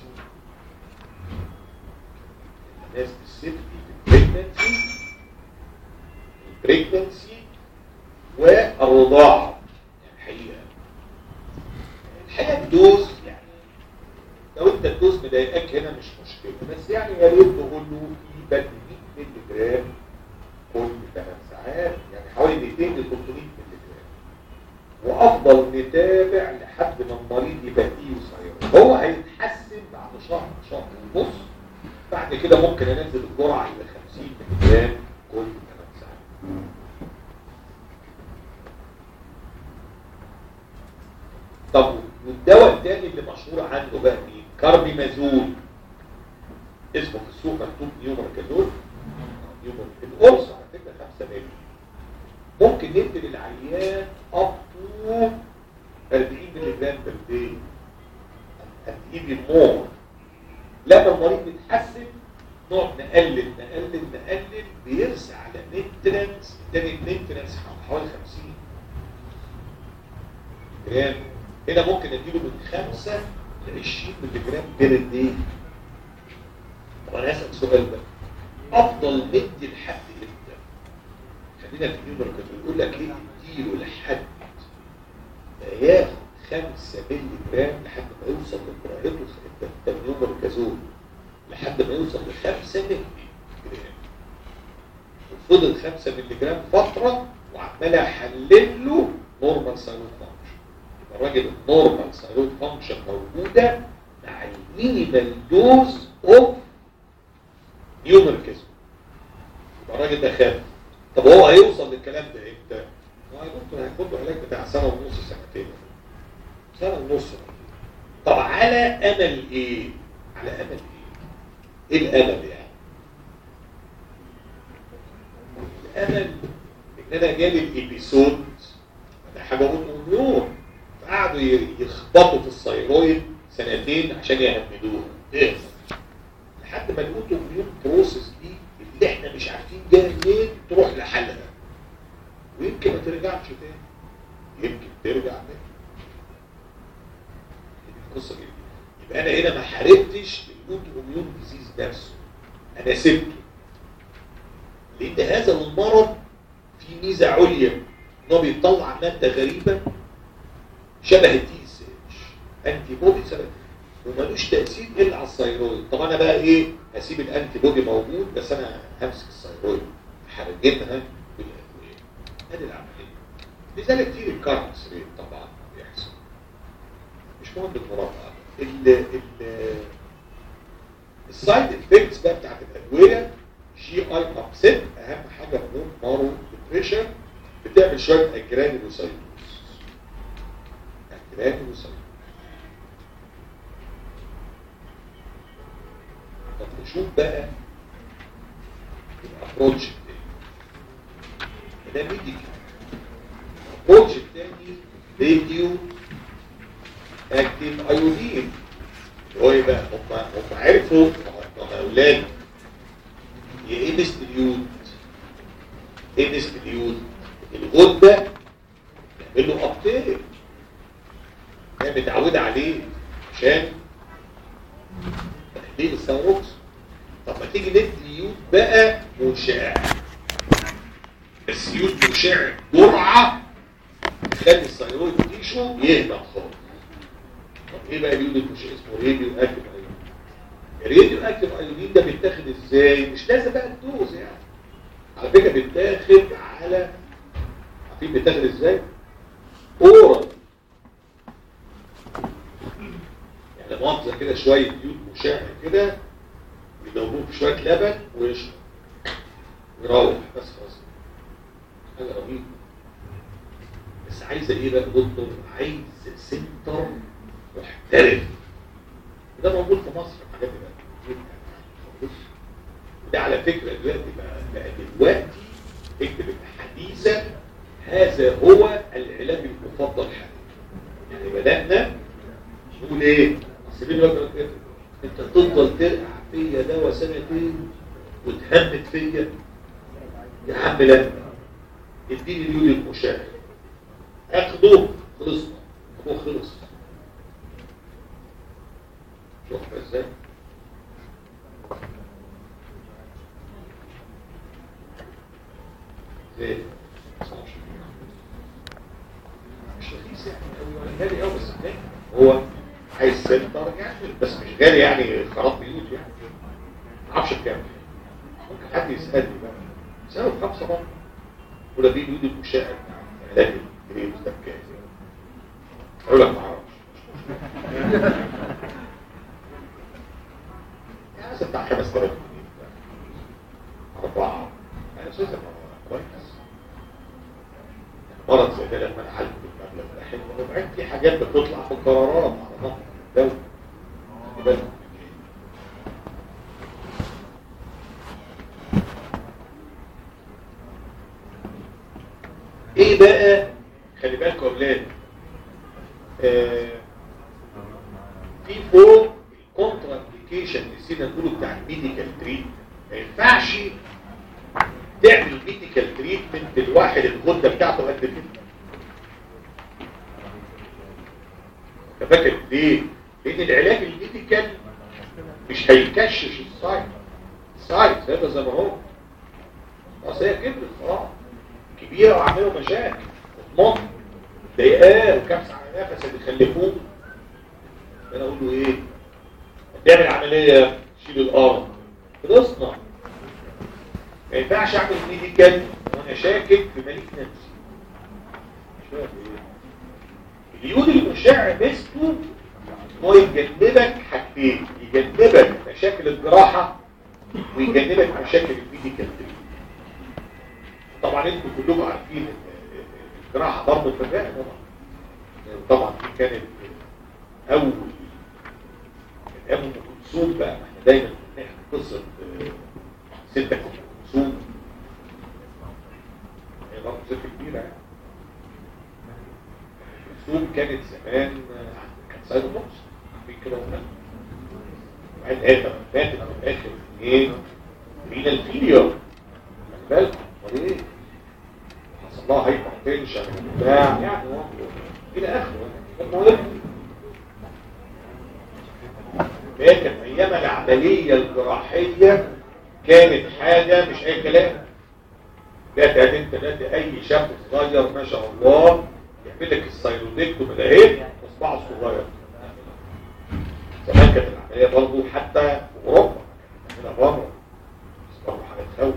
يتميز بالسيفتي في البريجنسي البريجنسي والرضاعة الحقيقة الحقيقة الدوز يعني لو انت الدوز مضايقاك هنا مش مشكلة بس يعني يا ريت تقول له في بدل 100 مللي جرام كل 8 ساعات يعني حوالي 200 ل 300 مللي جرام وافضل نتابع لحد ما المريض يبقى ايه هو هيتحسن بعد شهر شهر ونص بعد كده ممكن انزل الجرعه الى 50 مللي جرام كل 8 ساعات طب والدواء الثاني اللي مشهور عنه بقى مين؟ كاربيمازول اسمه في السوق مكتوب نيومركازول القرص على فكره 5 مللي ممكن ندي للعيان اب تو 40 مللي جرام بير داي and even more لما المريض بيتحسن نقعد نقلل نقلل نقلل بيرسى على مينتنس تاني المينتنس حوالي 50 جرام هنا ممكن اديله من 5 ل 20 مللي جرام بير داي طب انا هسال سؤال بقى افضل مدي لحد امتى؟ خلينا في النيومر كده بيقول لك ايه اديله لحد ما ياخد 5 مللي جرام لحد ما يوصل للبرايتوس النيومر كازول لحد ما يوصل ل 5 مللي جرام وفضل 5 مللي جرام فتره وعمال احلل له نورمال سايلوت فانكشن يبقى الراجل النورمال سايلوت فانكشن موجوده مع المينيمال دوز اوف نيومركزم يبقى الراجل ده خاف طب هو هيوصل للكلام ده امتى؟ هو هياخد هياخد له علاج بتاع سنه ونص سنتين سنه ونص طب على امل ايه؟ على امل ايه؟ ايه الامل يعني؟ الامل ان انا جالي الابيسود انا حاجه اوتو فقعدوا يخبطوا في الثيرويد سنتين عشان يهمدوها ايه لحد ما الاوتو اميون بروسيس دي اللي احنا مش عارفين جايه منين تروح لحلها ويمكن ما ترجعش تاني يمكن ترجع تاني القصه دي يبقى انا هنا ما حاربتش الاوتو اميون ديزيز نفسه انا سبته لان هذا المرض في ميزه عليا ان هو بيطلع ماده غريبه شبه التي اس اتش انتي بودي شبه ومالوش تاثير الا على الثيرويد طب انا بقى ايه هسيب الانتي بودي موجود بس انا همسك الثيرويد هرجمها بالادويه ادي العمليه لذلك في الكارنس ريت طبعا بيحصل مش مهم المرافقه ال ال السايد افكتس بقى بتاعت الادويه جي اي ابسيت اهم حاجه هرمون مارو ديبريشن بتعمل شويه اجرانيلوسايتوس اجرانيلوسايتوس طب نشوف بقى الابروتش التاني ده ميديكال الابروتش التاني راديو اكتيف ايودين هو ايه بقى هم هم عرفوا هم اولاد ايه ديستريوت ايه ديستريوت الغده تعمل له ابتيك هي متعوده عليه عشان تحليل الثيروكس طب ما تيجي ندي يود بقى مشع بس يود مشع جرعه تخلي الثيرويد تيشو يهدى خالص طب ايه بقى اليود المشع اسمه راديو اكتيف ايودين الراديو اكتيف ايودين ده بيتاخد ازاي مش لازم بقى الدوز يعني على فكره بيتاخد على عارفين بيتاخد ازاي اورال يعني مؤاخذه كده شويه يود مشع كده يدوبوه في شويه لبن ويشرب ويروح بس خلاص حاجه رهيبه بس عايزه ايه بقى دكتور عايز سنتر محترف ده موجود في مصر الحاجات دي بقى وده على فكره دلوقتي بقى, بقى دلوقتي اكتب حديثا هذا هو العلاج المفضل حاليا يعني بدانا نقول ايه اصل دلوقتي كده انت تفضل ترقع فيا دواء سنتين وتهمت فيا يا عم لا اديني اليود المشاهد اخده خلصنا هو خلص شوف ازاي زي مش رخيص يعني غالي قوي بس هو عايز سنتر يعني بس مش غالي يعني خراب بيوت يعني ما اعرفش بكام ممكن حد يسالني بقى سعره خمسه برضه ولا دي اليود المشاهد علاج الجريد ده بكام اقول لك ما اعرفش يعني مثلا بتاع 5000 جنيه اربعه انا اساسا كويس مرض زي ده لما نعالجه بالمبلغ ده حلو وبعدين في حاجات بتطلع في القرارات على نقل الدولة خلي بالك ايه بقى خلي بالكم يا اولاد آه في فوق الكونترا ابلكيشن نسينا نقوله بتاع الميديكال تريت ما ينفعش تعمل ميديكال تريتمنت للواحد الغده بتاعته قد كده فاكر ليه؟ لان العلاج الميديكال مش هيكشش السايت السايت هذا زي ما هو اصل هي كبرت خلاص كبيره وعملوا مشاكل وطماط ضايقاه وكبس على نفس اللي خلفوه انا اقول له ايه؟ تعمل عمليه شيل الارض خلصنا ما ينفعش اعمل ميديكال وانا شاكك في ملك نفسي مش فاهم ايه اليود المشع ميزته هو يجنبك حاجتين يجنبك مشاكل الجراحه ويجنبك مشاكل الميديكال طبعا انتوا كلكم عارفين الجراحه ضرب في الرئه طبعا طبعا دي كانت اول ايام ام كلثوم بقى احنا دايما بنحكي قصه ستة ام كلثوم هي برضه ست كبيره يعني كلثوم كانت زمان كانت سايد بوكس في كده وكده وبعدين هي ماتت في الاخر ايه مين الفيديو خلي بالك امال ايه حصل لها هايبر تنشن وبتاع يعني الى اخره المهم لكن ايام العمليه الجراحيه كانت حاجه مش اي كلام لا تقابل ثلاثه اي شاب صغير ما شاء الله يعمل لك السيرودكتوم ده اهي اصبعه الصغير زمان كانت العمليه برضه حتى في اوروبا هنا بره بس برضه حاجه تخوف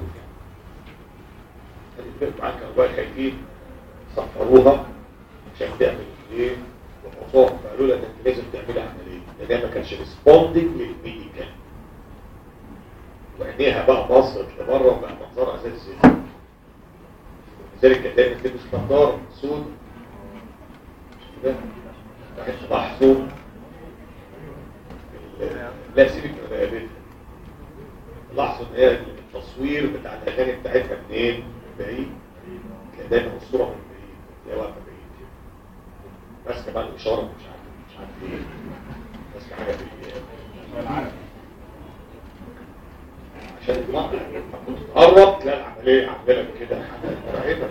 يعني الفرق معاك كانوا بقى خايفين صفروها عشان تعمل ايه وحصان فقالوا لها ده انت لازم تعملي عمليه ده ده ما كانش ريسبوندنج للميديكال وعينيها بقى بصت لبره وبقى منظرها زي الزيت لذلك كانت دايما تلبس نظاره سود راحت محصور لا سيبك من رقبتها لاحظوا ان هي التصوير بتاع الاغاني بتاعتها منين؟ من بعيد تلاقي دايما الصوره من بعيد تلاقيها واقفه بعيد ماسكه بقى الاشاره مش عارف مش عارف ايه ماسكه حاجه في عشان المرأة لما كنت تقرب تلاقي العمليه عامله لك كده حاجه مرعبه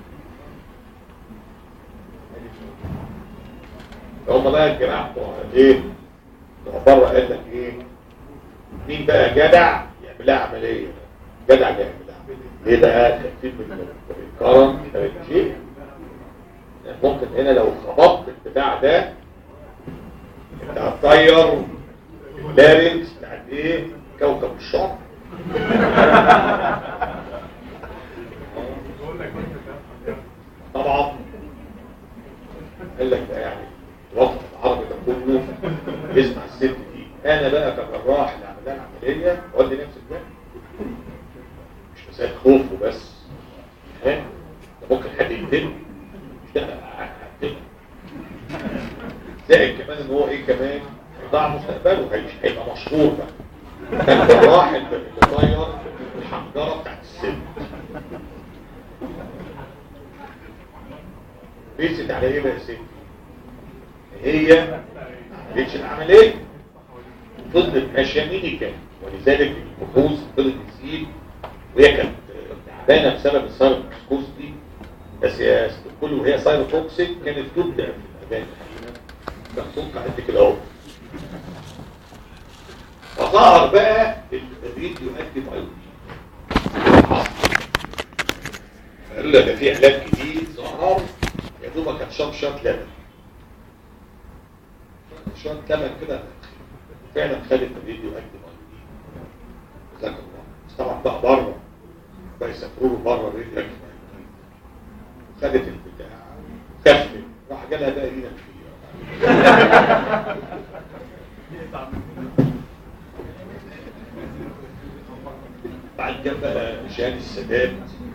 هم بقى الجماعة بتوع ايه بتوع بره قال لك ايه مين بقى جدع يعمل لها عملية جدع اللي يعمل لها عملية ليه بقى تخفيف من الكرم شيء ممكن هنا لو خبطت البتاع ده انت هتطير اللارنكس بتاعت ايه كوكب الشعب طبعا قال لك ده يعني الوطن العربي ده كله يسمع الست دي انا بقى كجراح اللي عمل لها العمليه اودي نفس الوقت مش مسائل خوف وبس ها ده ممكن حد يقتلني مش ده هقتله زائد كمان ان هو ايه كمان ضاع مستقبله هيش هيبقى مشهور بقى ده الجراح اللي طاير الحنجره بتاعت السن بيست على ايه بقى يا ستي هي ما عملتش العمليه فضلت ماشيه ميديكال ولذلك البحوث فضلت تزيد وهي كانت تعبانه بسبب السايروتوكسيك دي بس هي كل وهي سايروتوكسيك كانت تبدع في الاذان كان صوتها قد كده اهو فظهر بقى الريديو اكتيف ايودين قالوا لك ده في علاج جديد ظهر يا دوبك هتشرب شويه لبن شويه لبن كده فعلا خدت الفيديو اكتب ايودين جزاك الله بس طبعا بقى بره بقى يسافروا له بره الفيديو اكتب ايودين خدت البتاع كفت راح جالها بقى هنا بعد كده بقى شهاده السادات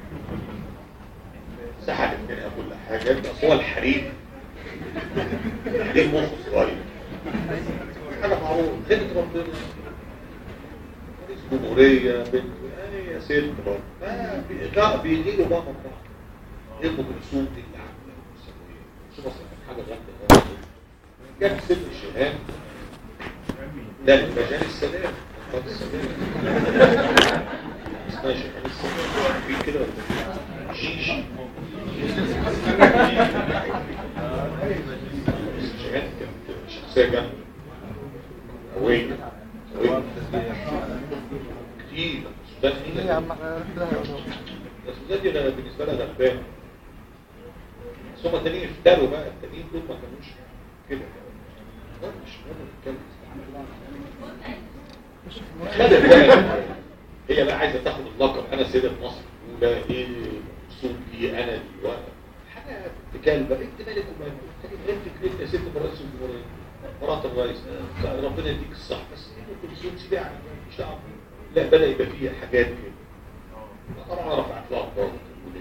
سحبت منها كل حاجه بس هو الحريم الحريم مخ صغير حاجه معروفه خدت ربنا رئيس جمهوريه بنت يعني يا ست برضه ما بيجيله بقى من بعض ابن كلثوم دي اللي عامله شو مثلا حاجه جامده جاب سن الشهاد لا مجال السلام قد السلام اسمها شهاد السلام في كده ولا جيجي شهاد كانت سجن قوية قوية كتير السودان ايه يا عم احنا كده هيقولوا. السودان دي أنا بالنسبة لها غلبان بس هما التانيين افتروا بقى التانيين دول ما كانوش كده لا مش قادر اتكلم خدت بقى هي بقى عايزه تاخد اللقب انا سيده مصر الاولى ايه صوتي انا دلوقتي حاجه اتكال بقى انت مالك ومالك انت كلمت يا ست رئيس الجمهوريه مرات الرئيس آه، ربنا يديك الصحه بس ام كلثوم سيبها يعني مش دعوه لا بدا يبقى فيها حاجات كده طبعا رفعت لها الضغط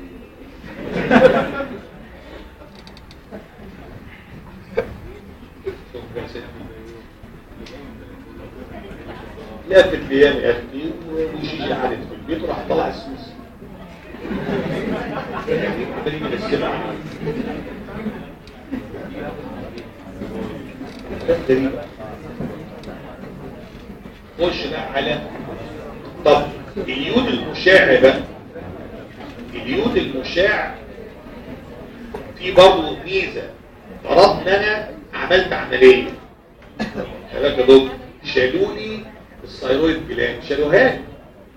شكرا يا ستي لافت ليام يا اختي وشيشي قعدت في البيت وراح طلع السوس يعني كده نيجي نسكبها خش بقى على طب اليود المشع بقى اليود المشع في برضه ميزه فرضنا انا عملت عمليه خلاك يا دكتور شالوا لي الثيرويد جلاند شالوها لي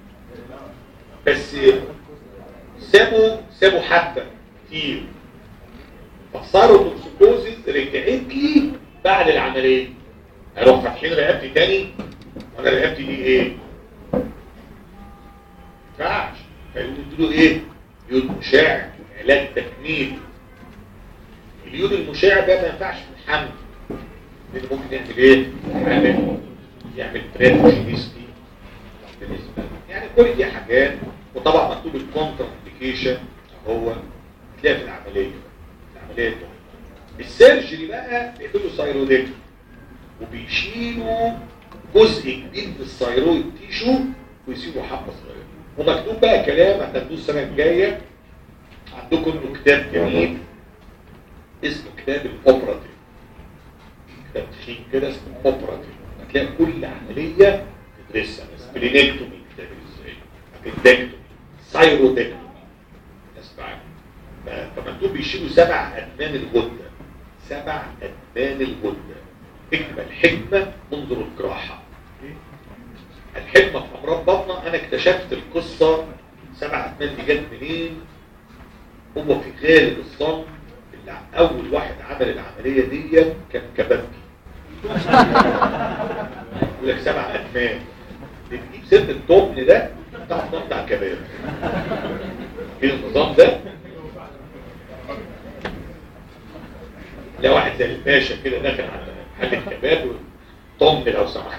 بس سابوا سابوا حبه كتير فصاروا توكسيكوزيس رجعت لي بعد العمليه اروح فاتحين رقبتي تاني وانا رقبتي دي ايه؟ ما ينفعش فيقولوا له ايه؟ يود مشع علاج تكميل اليود المشع ده ما ينفعش في الحمل لان ممكن يعمل ايه؟ يعمل يعمل بريفوجينيستي بالنسبه يعني كل دي حاجات وطبعا مكتوب الكونتر انديكيشن هو تلاقي في العمليه العمليه دي. السيرجري بقى بيعملوا ثايرويدكتومي وبيشيلوا جزء كبير من الثايرويد تيشو ويسيبوا حبه صغيره ومكتوب بقى كلام هتاخدوه السنه الجايه عندكم انه كتاب جميل اسمه كتاب الاوبراتيف كتاب تخين كده اسمه اوبراتيف هتلاقي كل عمليه تدرسها سبلينكتومي كتاب ازاي ابندكتومي ثايرودكتومي اسمع فمكتوب بيشيلوا سبع ادمان الغده سبع ادمان الغده اكتب الحكمه منظر الجراحه الحكمه في امراض بطنه انا اكتشفت القصه سبع ادمان دي جت منين هو في غالب الظن اللي اول واحد عمل العمليه دي كان كبابجي يقول لك سبع ادمان بتجيب سن التمن ده تعرف تقطع كباب ايه النظام ده لا واحد زي الباشا كده داخل على محل الكباب طم لو سمحت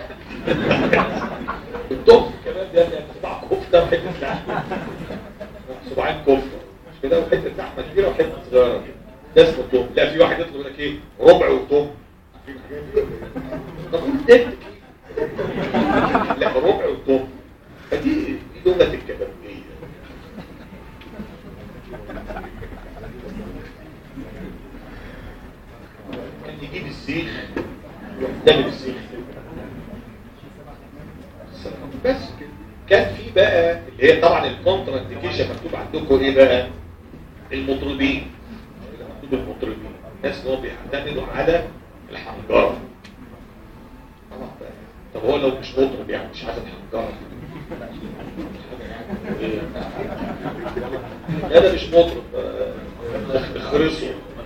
الطم الكباب ده يعني صباع كفته وحته لحمه صباعين كفته مش كده وحته لحمه كبيره وحته صغيره كده ده اسمه طم لا في واحد يطلب يقول لك ايه ربع وطم في الحاجات دي طب قول تلت لا ربع وطم فدي دي لغه الكبابيه كان يجيب السيخ ويحتمل السيخ بس كده. كان في بقى اللي هي طبعا الكونترا انديكيشن مكتوب عندكم ايه بقى المطربين مكتوب المطربين الناس اللي هو بيعتمدوا على الحنجره طبعا بقى. طب هو لو مش مطرب يعني مش عايز الحنجره إيه؟ لا ده مش مطرب آه، اخرسه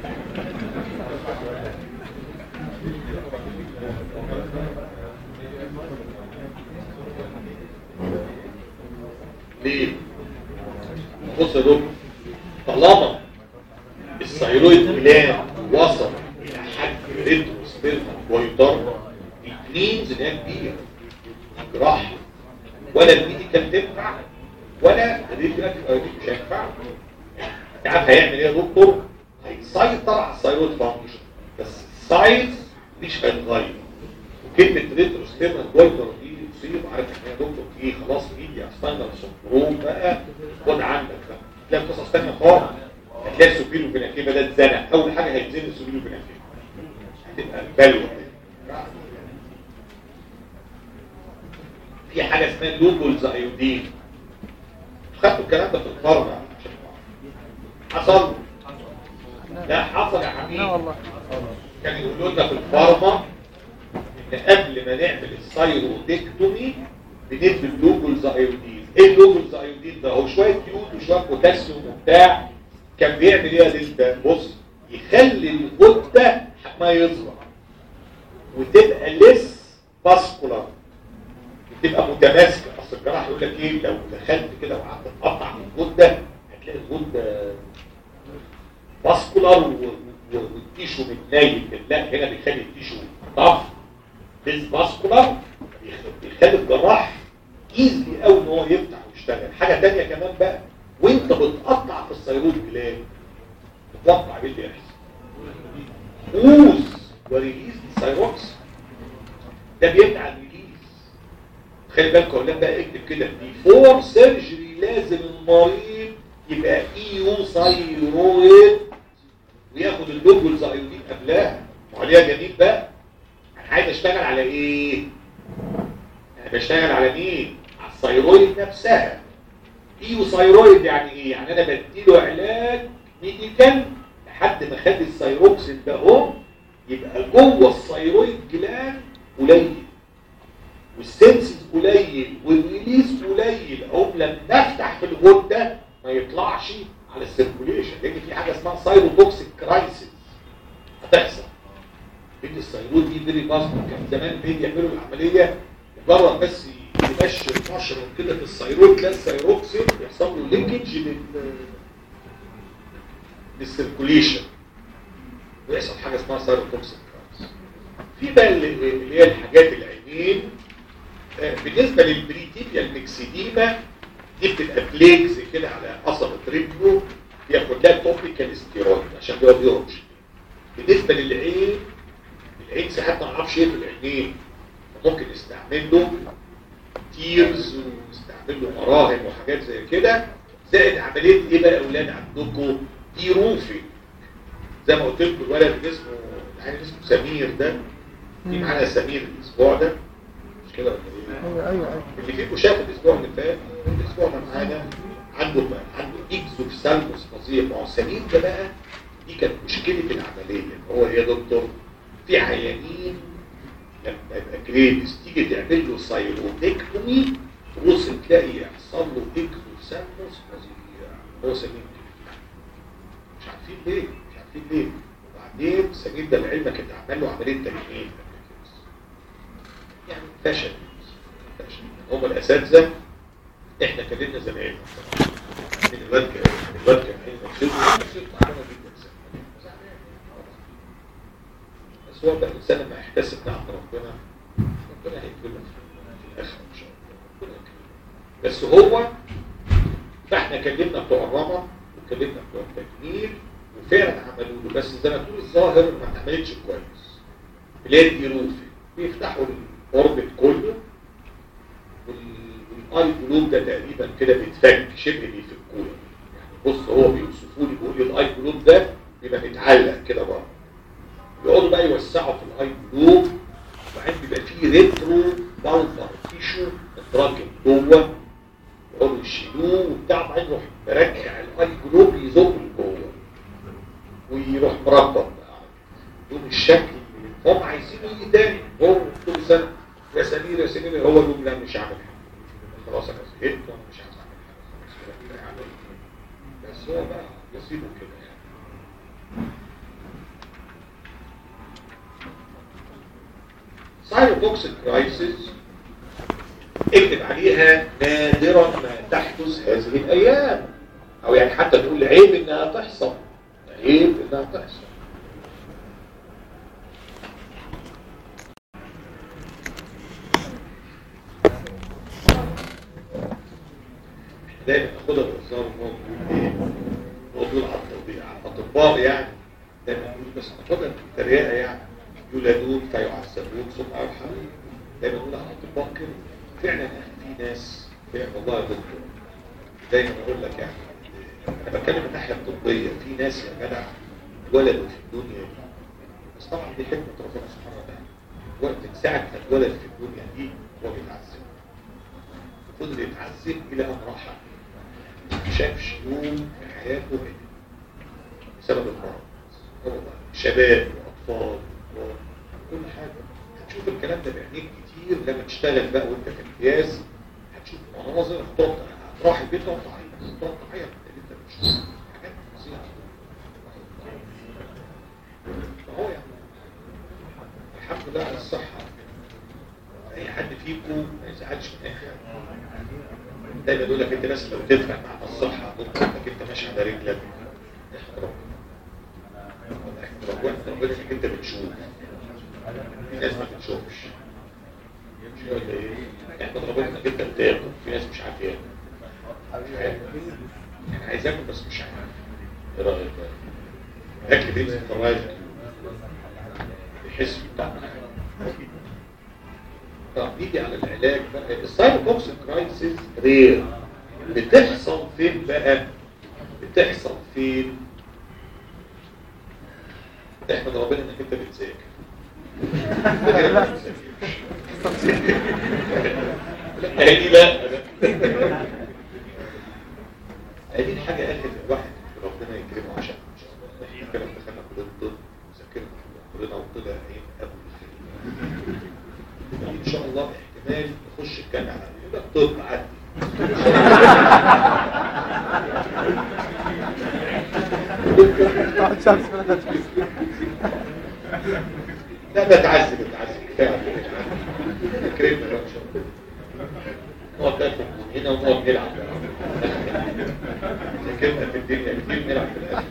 ليه؟ بص يا دكتور طالما الثيرويد جلاند وصل الى حد ريترو سبيرما كويتر المينز ان هي كبيره جراحه ولا الميديكال تنفع ولا الريديوكتيف مش هينفع انت عارف هيعمل ايه يا دكتور؟ هيسيطر على الثيرويد فانكشن بس السايز مش هيتغير وكلمه ريترو سبيرما كويتر دي تصيب عارف ان يا دكتور ايه خلاص ايدي استنى سندروم بقى خد عندك بقى تلاقي قصص ثانيه خالص هتلاقي السوبيلو بناكيبه ده اتزنق اول حاجه هيتزنق السوبيلو بناكيبه هتبقى بلوه في حاجه اسمها لوبولز ايودين خدتوا الكلام ده في الفارما حصل لا حصل يا لا حبيبي والله كان يقولوا لنا في الفارما احنا قبل ما نعمل الثايرودكتومي بندي اللوجولز ايودين ايه اللوجولز ايودين ده هو شويه يود وشويه بوتاسيوم وبتاع كان بيعمل ايه يا دلتا بص يخلي الغده ما يصغر وتبقى لس باسكولار وتبقى متماسكه اصل الجراح يقول لك ايه لو دخلت كده وقعدت تقطع من الغده هتلاقي الغده باسكولار و- و- والتيشو متنايل لا هنا بيخلي التيشو ضعف بس باسكولار بيخلي الجراح ايزلي قوي ان هو يفتح ويشتغل حاجه تانية كمان بقى وانت بتقطع في السيروت جلاند تتوقع ايه اللي يحصل اوز وريليز السيروكس ده بيمنع الريليز خلي بالك يا اولاد بقى اكتب كده بيفور سيرجري لازم المريض يبقى ايو ثايرويد وياخد اللوجولز ايودين قبلها وعليها جميل بقى انا عايز اشتغل على ايه انا بشتغل على مين على الثايرويد نفسها ايو ثايرويد يعني ايه يعني انا بديله علاج ميديكال لحد ما خد الثايروكسين ده اهو يبقى جوه الثايرويد جلاند قليل والسنسز قليل والريليز قليل اهو لما افتح في الغده ما يطلعش على السيركوليشن لان في حاجه اسمها سايروتوكسيك كرايسيس هتحصل بين الثايرويد دي فيري باسكت كان زمان بين يعملوا العمليه مجرد بس يبشر نشر كده في الثايرويد تلاقي الثايروكسين يحصل له لينكج لل للسيركوليشن ويحصل حاجه اسمها سايروتوكسيك كرايسيس في بقى اللي اللي هي الحاجات العينين آه، بالنسبه للبريتيبيال ميكسيديما دي بتبقى بليجز كده على قصبة رجله بياخد لها توبيكال ستيرويد عشان بيقعد يهرش بالنسبة للعين العين ساعات ما نعرفش ايه في العينين ممكن نستعمل له تيرز ونستعمل له مراهم وحاجات زي كده زائد عملية ايه بقى يا اولاد عندكم دي روفي زي ما قلت لكم الولد اللي اسمه يعني اسمه سمير ده في معانا سمير الاسبوع ده مش كده ولا ايه؟ ايوه ايوه ايوه اللي فيكم شاف الاسبوع اللي فات الاسبوع ده معانا عنده عنده اكزوفسالموس فظيع ما هو سمين ده بقى دي كانت مشكله العمليه هو يا دكتور في عيانين لما يبقى كريدس تيجي تعمل له سايروتكتومي تبص تلاقي يحصل له اكزوفسالموس فظيع هو سمين كده. مش عارفين ليه مش عارفين ليه وبعدين سمين ده لعلمك انت عمل له عمليه تجميل يعني فشل فشل هم الاساتذه احنا كلمنا زمان من الواد كان من الواد كان عايز يكسبه يكسبه تعبانه جدا زمان. بس هو بقى الانسان لما يحتسب نعم ربنا ربنا هيكرمه في الاخر ان شاء الله ربنا يكرمه بس هو فاحنا كلمنا بتوع الرمى وكلمنا بتوع التجميل وفعلا عملوا له بس زي ما تقول الظاهر ما اتعملتش كويس بلاد روفي بيفتحوا الاوربت كله وال- والاي جلوب ده تقريبا كده بيتفك شبه بيفكوه يعني بص هو بيوصفوا لي بيقول لي الاي جلوب ده بيبقى متعلق كده بره يقعدوا بقى يوسعوا في الاي جلوب وبعدين بيبقى فيه ريترو بالفر تيشو متراكم جوه يقعدوا يشيلوه وبتاع بعدين يروح مرجع الاي جلوب يزق لجوه ويروح مربط بقى يوم الشكل هم عايزينه يجي تاني هو كل سنه يا سمير يا سمير هو يقول لا مش هعمل حاجه خلاص انا زهقت وانا مش عايز اعمل حاجه خلاص كده يعني بس هو بقى يسيبه كده يعني سايروتوكسيك كرايسيس اكتب عليها نادرا ما تحدث هذه الايام او يعني حتى نقول عيب انها تحصل عيب انها تحصل دايما ناخدها بهزار ونقعد نقول ايه نقعد نقول على التطبيق على الاطباء يعني دايما نقول بس ناخدها بالتريقه يعني يولدون فيعذبون ثم يرحمون دايما نقول على الاطباء كده فعلا يا اخي في ناس فعلا والله يا دكتور دايما اقول لك يعني انا بتكلم من الناحيه الطبيه في ناس يا جدع اتولدوا في الدنيا دي بس طبعا دي حكمه ربنا سبحانه وتعالى وقت من ساعه ما اتولد في الدنيا دي هو بيتعذب فضل يتعذب الى ان راح ما شافش يوم في حياته هنا بسبب المرض هو بقى شباب واطفال وكبار، كل حاجه ما هتشوف الكلام ده بعينيك كتير لما تشتغل بقى وانت في امتياز هتشوف مناظر هتقعد هتروح البيت تقعد تعيط تقعد تعيط اللي انت بتشوفه حاجات فظيعه فهو يعني الحمد لله على الصحه اي حد فيكم ما يزعلش من اي حاجه دايما يقول لك انت بس لو تفرق مع الصحه ممكن انك انت ماشي على رجلك احترام احترام وانت ربنا انك انت بتشوف في ناس ما بتشوفش مش ولا ايه احمد ربنا انك انت بتاكل في ناس مش عارف ياكل مش عارف يعني عايز اكل بس مش عارف ايه رايك بقى الاكل بينزل في الرايح يحس بطعم طب نيجي على العلاج بقى السايتوكسيك كرايسيس رير بتحصل فين بقى بتحصل فين احمد ربنا انك انت بتذاكر غير ما بتذاكرش. لا هي دي بقى هذه الحاجه قالت الواحد ربنا يكرمه عشان ان شاء الله احنا كمان دخلنا كليه الطب وذاكرنا كلنا وطلع ايه ابو الخير ان شاء الله احتمال نخش الجامعه يبقى الطب عادي واحد شمس ولا كانت شمس لا بتعذب بتعذب كفايه على كده. كريمنا بقى ان شاء الله نقعد ناكل من هنا ونقعد نلعب ذاكرنا في الدنيا كتير نلعب في الاخر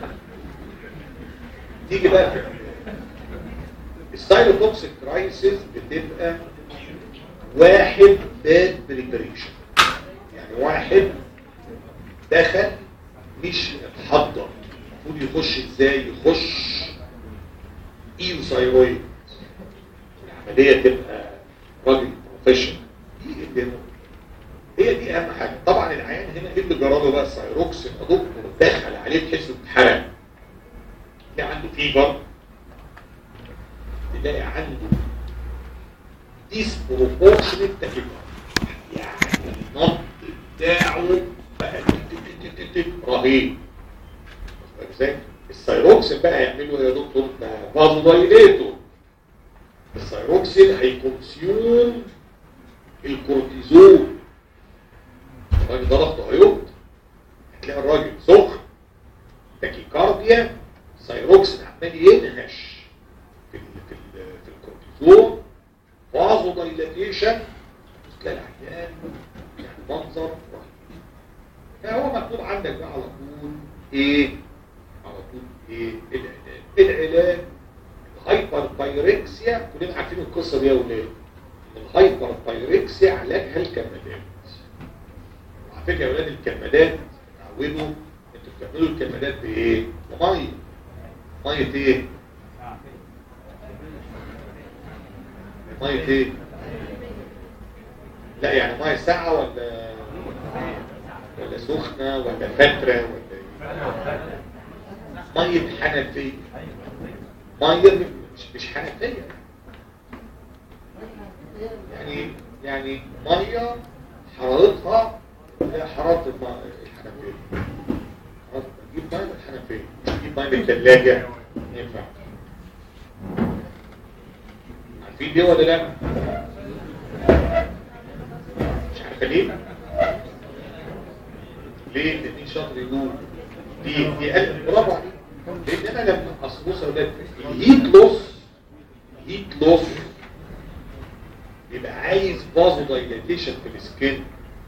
تيجي بقى في السايلوتوكسيك كرايسيس بتبقى واحد باد بريبريشن يعني واحد دخل مش اتحضر المفروض يخش ازاي يخش ايو ثايرويد العمليه تبقى راجل بروفيشنال دي اللي هي دي اهم حاجه طبعا العيان هنا ايه اللي جراله بقى الثايروكس دكتور دخل عليه تحسه اتحرق تلاقي عنده فيبر تلاقي عنده ديسبروبورشنت تاكيكارد يعني النبض بتاعه بقى تك تك تك تك رهيب واخد ازاي؟ الثايروكسين بقى هيعملوا ايه يا دكتور؟ ده فازو دايليتور الثايروكسين هيكونسيوم الكورتيزون الراجل ده ضغطه هيقط هتلاقي الراجل سخن تاكيكارديا ثايروكسين عمال ينهش في ال في ال في الكورتيزون فازو دايلاتيشن تلاقي العيان يعني منظر رهيب فهو مكتوب عندك بقى على طول ايه على طول ايه العلاج العلاج الهايبر بايركسيا كلنا عارفين القصه دي يا ولاد الهايبر بايركسيا علاجها الكمادات وعلى فكره يا ولاد الكمادات اتعودوا انتوا بتعملوا الكمادات بايه؟ بميه ميه ايه؟ ميه ايه؟ لا يعني ميه ساقعه ولا ولا سخنه ولا فتره ولا ايه؟ ميه حنفيه ميه مش مش حنفيه يعني يعني ميه حرارتها هي حراره الماء الحنفيه حرارة- تجيب ميه من الحنفيه مش تجيب ميه من الثلاجه ما ينفعش عارفين دي ولا لا؟ مش عارفه ليه؟ ليه الاثنين شاطر يقول دي دي قلب برافو عليك لان انا لما اصل بص يا ولاد الهيت لوس الهيت لوس يبقى عايز بازو دايلاتيشن في السكين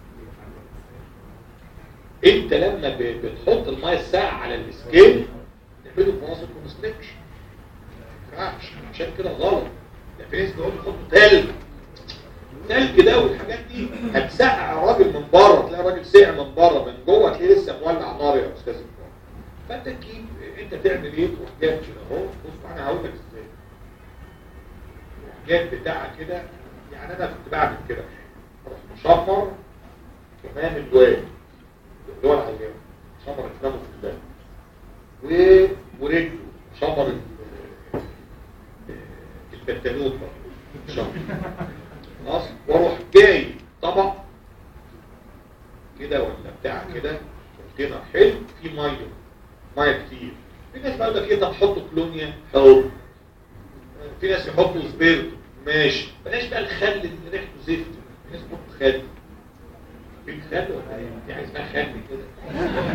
انت لما ب- بتحط الميه الساقعه على السكين تعمله بازو كونستريكشن ما ينفعش عشان كده غلط ده في ناس بيقعدوا يحطوا تلج تلج ده والحاجات دي هتسقع الراجل من بره تلاقي الراجل سقع من بره من جوه تلاقيه لسه مولع نار يا استاذ الكرام. فانت تجيب انت تعمل ايه تروح جايب كده اهو بص انا هقول لك ازاي تروح جايب بتاعك كده يعني انا كنت بعمل كده اروح مشمر كمان الواد اللي هو العيان شمر كلامه في الله و... ورجله شمر ال- البنتانوت برضه شمر خلاص واروح جاي طبق كده ولا بتاع كده كونتينر حلو فيه ميه ميه كتير في ناس بقى يقول لك ايه طب حطوا كلونيا حط في ناس يحطوا سبيرتو ماشي بلاش بقى الخل اللي ريحته زفت الناس بتحط خل في خل ولا ايه؟ دي عايز اسمها خل كده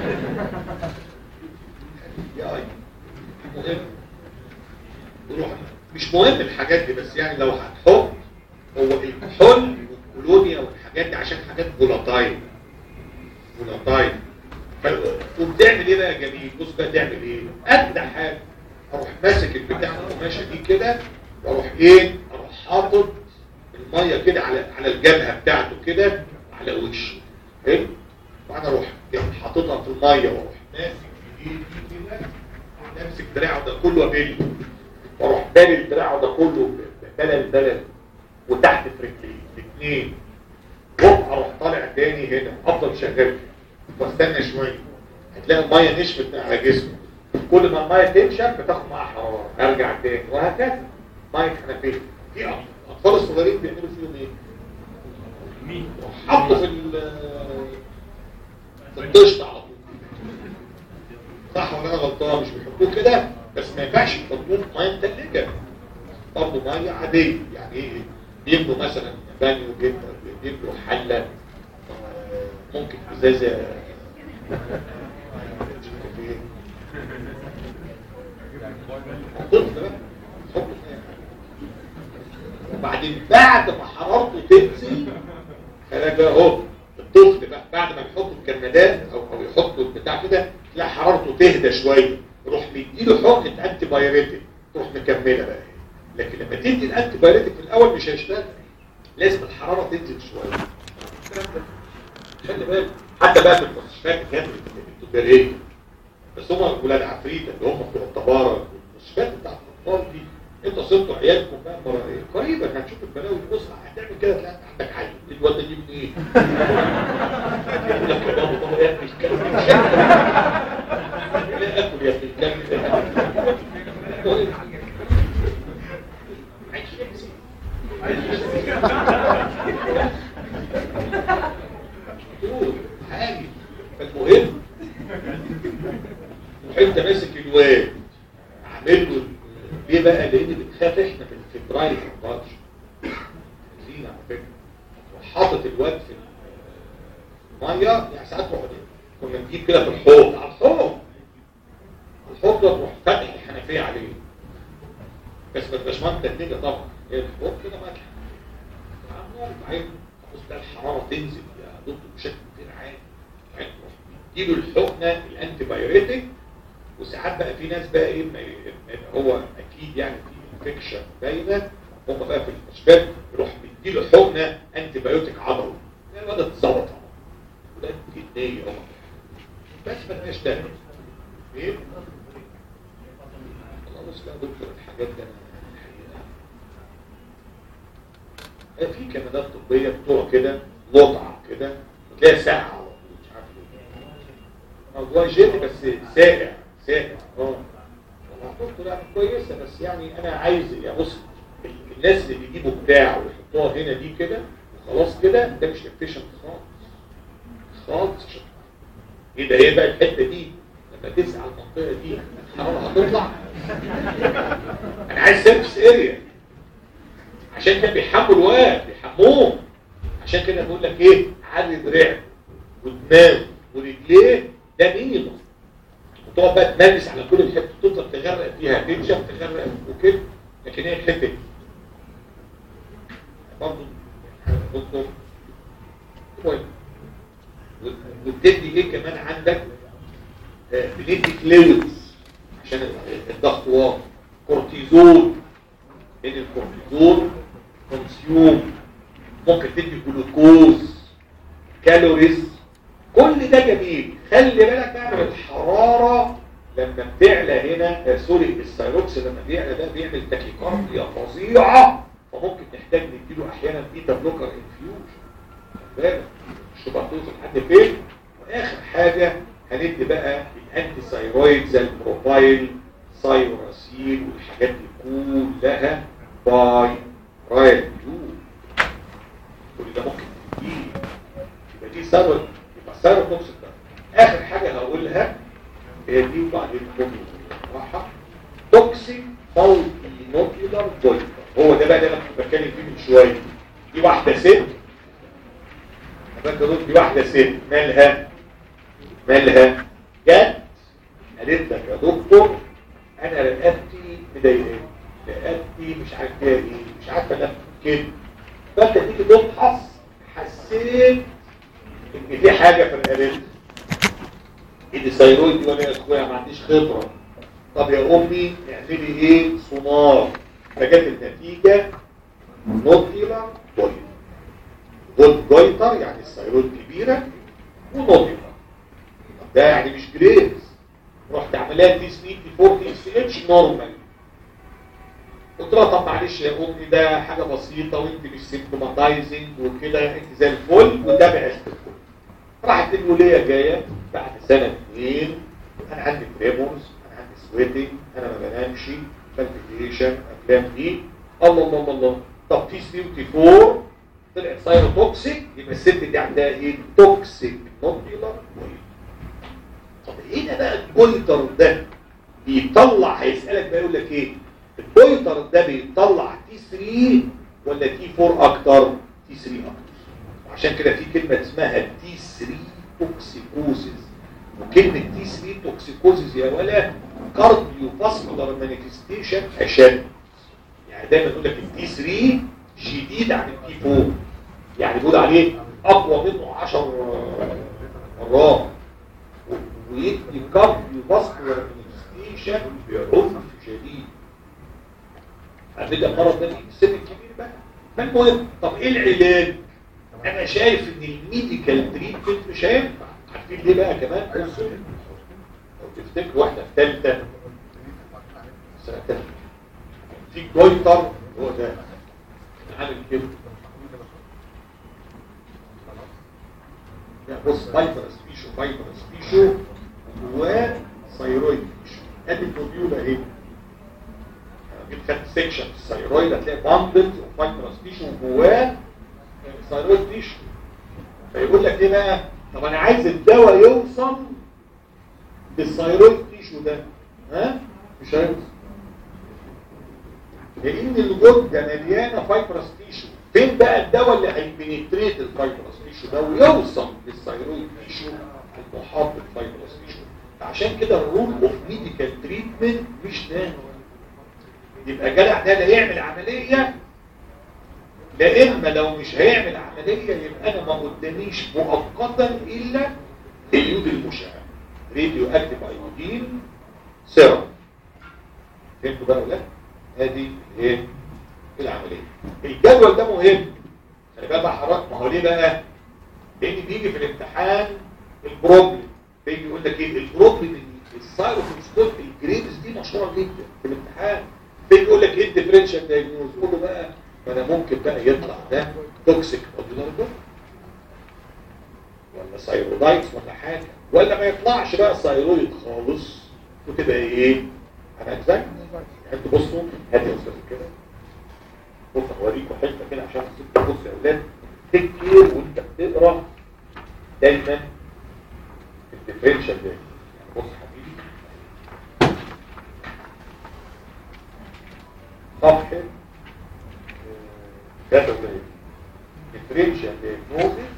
يا اي مهم روح مش مهم الحاجات دي بس يعني لو هتحط هو الكحول والكولونيا والحاجات دي عشان حاجات فولاتايل فولاتايل ف- وبتعمل ايه بقى يا جميل بص بقى تعمل ايه اجدع حاجه اروح ماسك البتاع القماشه دي كده واروح ايه اروح حاطط الميه كده على على الجبهه بتاعته كده على وشه حلو وبعدين اروح حاططها في الميه واروح ماسك ايدي كده امسك دراعه ده كله ابل واروح بالي دراعه ده كله بلل بلل وتحت في رجليه الاثنين هوب اروح طالع تاني هنا افضل شغال واستنى شويه هتلاقي الميه نشفت على جسمه كل ما الميه تنشف بتاخد معاها حراره ارجع تاني وهكذا ميه حنفيه في اطفال الصغيرين بيعملوا فيهم ايه؟ حطوا في ال- في الطشت على طول صح ولا انا غلطان مش بيحطوه كده بس ما ينفعش يحطوه في ميه متلجه برضه ميه عاديه يعني ايه بيبنوا مثلا بانيو بيبنوا بيبنوا حله آه، ممكن ازازه طفل بقى حطه في أي حاجة. وبعدين بعد ما حرارته تنزل خلاك بقى اهو الطفل بقى بعد ما يحطوا الكمادات او او يحطوا البتاع كده تلاقي حرارته تهدى شويه روح مديله حقنه انتي بايوريتك تروح مكمله بقى لكن لما تدي الانتي بايوريتك في الاول مش هيشتغل لازم الحراره تنزل شويه الكلام ده خلي بالك حتى بقى في المستشفيات الجامعه التجاريه بس هم ولاد عفريته اللي هم بتوع الطباره المستشفيات بتاعت الاطفال دي انت صرتوا عيالكم بقى مرة ايه قريبا هتشوف البلاوي بص هتعمل كده تلاقي عندك عيل الواد ده دي منين؟ يقول لك يا بابا بابا ياكل الكلب لا اكل يا ابن الكلب ده عايش شمسي دول حاجة فالمهم وانت ماسك الواد عامل له ليه بقى لان بتخاف احنا من الفبراير ما لينا على فكره وحاطط الواد في الميه يعني ساعات تروح كنا نجيب كده في الحوض على الحوض الحوض ده تروح فاتح الحنفيه عليه بس ما تبقاش ميه متلجه طبعا هي الحوض كده ملح عايز تبص بقى الحراره تنزل يا دكتور بشكل غير عادي يعني تديله الحقنه الانتي بايوريتك وساعات بقى في ناس بقى ايه ما ي- هو اكيد يعني في انفكشن باينه هم بقى في المستشفيات يروح مديله حقنه انتي بايوتيك عضلي يعني بدات تظبط وده جديه اهو بس ما تبقاش تاني ايه؟ خلاص لا دكتور الحاجات دي أنا الحقيقة في كمادات طبية بتوع كده لطعة كده وتلاقيها ساقعة على طول مش عارف ليه موضوع جيلي بس ساقع ساقع اه دكتور يعني كويسة بس يعني أنا عايز يعني بص الناس اللي بيجيبوا بتاع ويحطوها هنا دي كده وخلاص كده ده مش efficient خالص خالص مش ايه ده ايه بقى الحتة دي لما تسعى المنطقة دي الحرارة هتطلع انا عايز سيرفس اريا عشان كده بيحموا الواد بيحموه عشان كده بقول لك ايه عدي دراعه ودماغه ورجليه ده مينيمم وتقعد بقى تمارس على كل الحته تفضل تغرق فيها تنشف تغرق وكده لكن هي الحته دي برضه دكتور المهم وبتدي ايه كمان عندك آه، بندي فلويدز عشان الضغط واطي كورتيزون ان الكورتيزون كونسيوم ممكن تدي جلوكوز كالوريز كل ده جميل خلي بالك بقى من الحراره لما بتعلى هنا آه، سوري السيروكس لما بيعلى ده بيعمل تاكيكارديا فظيعه فممكن نحتاج نديله احيانا بيتا بلوكر انفيوجن خلي بالك شوف هتوصل لحد فين واخر حاجه هندي بقى الانتي ثايرويد زي البروفايل سايوراسيل والحاجات دي كلها باي رايل يو كل ده ممكن تديه يبقى دي ثايرويد يبقى ثايرويد توكسيك ده اخر حاجه هقولها هي دي وبعدين كل راحه توكسيك مالتي نوكيولار جويتر هو ده بقى اللي انا كنت بتكلم فيه من شويه دي واحده ست فاكر دي واحده ست مالها مالها جت قالت لك يا دكتور انا رقبتي مضايقاني رقبتي مش عارف فيها ايه مش عارفه انام كده فانت تيجي تفحص حسيت ان في حاجه في رقبتي ايدي ثيرويد دي ولا يا اخويا ما عنديش خبره طب يا امي اعملي ايه سونار فجت النتيجه نوتيلا بوينت جولد جويتر يعني الثيرويد كبيره ونوتيلا طب ده يعني مش جريز رحت عملها دي سنيك دي 40 سي اتش نورمال قلت لها طب معلش يا امي ده حاجه بسيطه وانت مش سيمتوماتايزنج وكده انت زي الفل وتابع الفل راحت الوليه جايه بعد سنه اثنين انا عندي تريمورز انا عندي سويتنج انا ما بنامش بالبيتيشن افلام دي الله الله الله طب تي 34 طلعت سايروتوكسيك يبقى الست دي عندها ايه توكسيك نوبيولار طب ايه ده بقى البوينتر ده بيطلع هيسالك بقى يقول لك ايه البوينتر ده بيطلع تي 3 ولا تي 4 اكتر تي 3 اكتر عشان كده في كلمه اسمها تي 3 توكسيكوزيس وكلمه تي 3 توكسيكوزيس يا ولا كارديو فاسكولار مانيفستيشن اشد يعني دايما يقول لك التي 3 شديد عن التي 4 يعني بيقول عليه اقوى منه 10 مرات ويدي كارديو فاسكولار مانيفستيشن بعنف شديد هتبقى المرض ده في السن الكبير بقى فالمهم طب ايه العلاج انا شايف ان الميديكال تريتمنت مش هينفع عارفين ليه بقى كمان بصوا لو تفتكر واحده في ثالثه سنه ثالثه في جويتر هو ده عامل كده لا بص فايبرس فيشو فايبرس فيشو جواه ثيرويد فيشو ادي النوديول اهي جيت خدت سيكشن الثيرويد هتلاقي باندلز وفايبرس فيشو جواه ثيرويد فيشو فيقول لك ايه بقى طب انا عايز الدواء يوصل للثيرويد تيشو ده ها مش هيوصل لان الجدة مليانه فايبرس تيشو فين بقى الدواء اللي هيبنتريت الفايبرس تيشو ده ويوصل للثيرويد تيشو المحاط بالفايبرس تيشو عشان كده الرول اوف ميديكال تريتمنت مش ده يبقى جدع ده لا يعمل عمليه لا اما لو مش هيعمل عمليه يبقى انا ما قداميش مؤقتا الا اليود المشع راديو اكتيف ايودين سيرم فهمتوا بقى ولا ادي ايه العمليه الجدول ده مهم خلي بالك بقى حضرتك ما هو ليه بقى لان بيجي في الامتحان البروبلم بيجي يقول لك ايه البروبلم السايروفوسكوت الجريدز دي مشهوره جدا في الامتحان بيجي يقول لك ايه الديفرنشال دايجنوز قول له بقى ما انا ممكن بقى يطلع ده توكسيك اوديلار ولا سايرودايتس ولا حاجه ولا ما يطلعش بقى سايرويد خالص وتبقى ايه انا اكزاكت انتوا بصوا هاتي يا استاذ كده بص هوريكم حته كده عشان تبصوا بصوا يا اولاد تكتير وانت بتقرا دايما الديفرنشال ده يعني بص حبيبي صفحه ده تقول differential diagnosis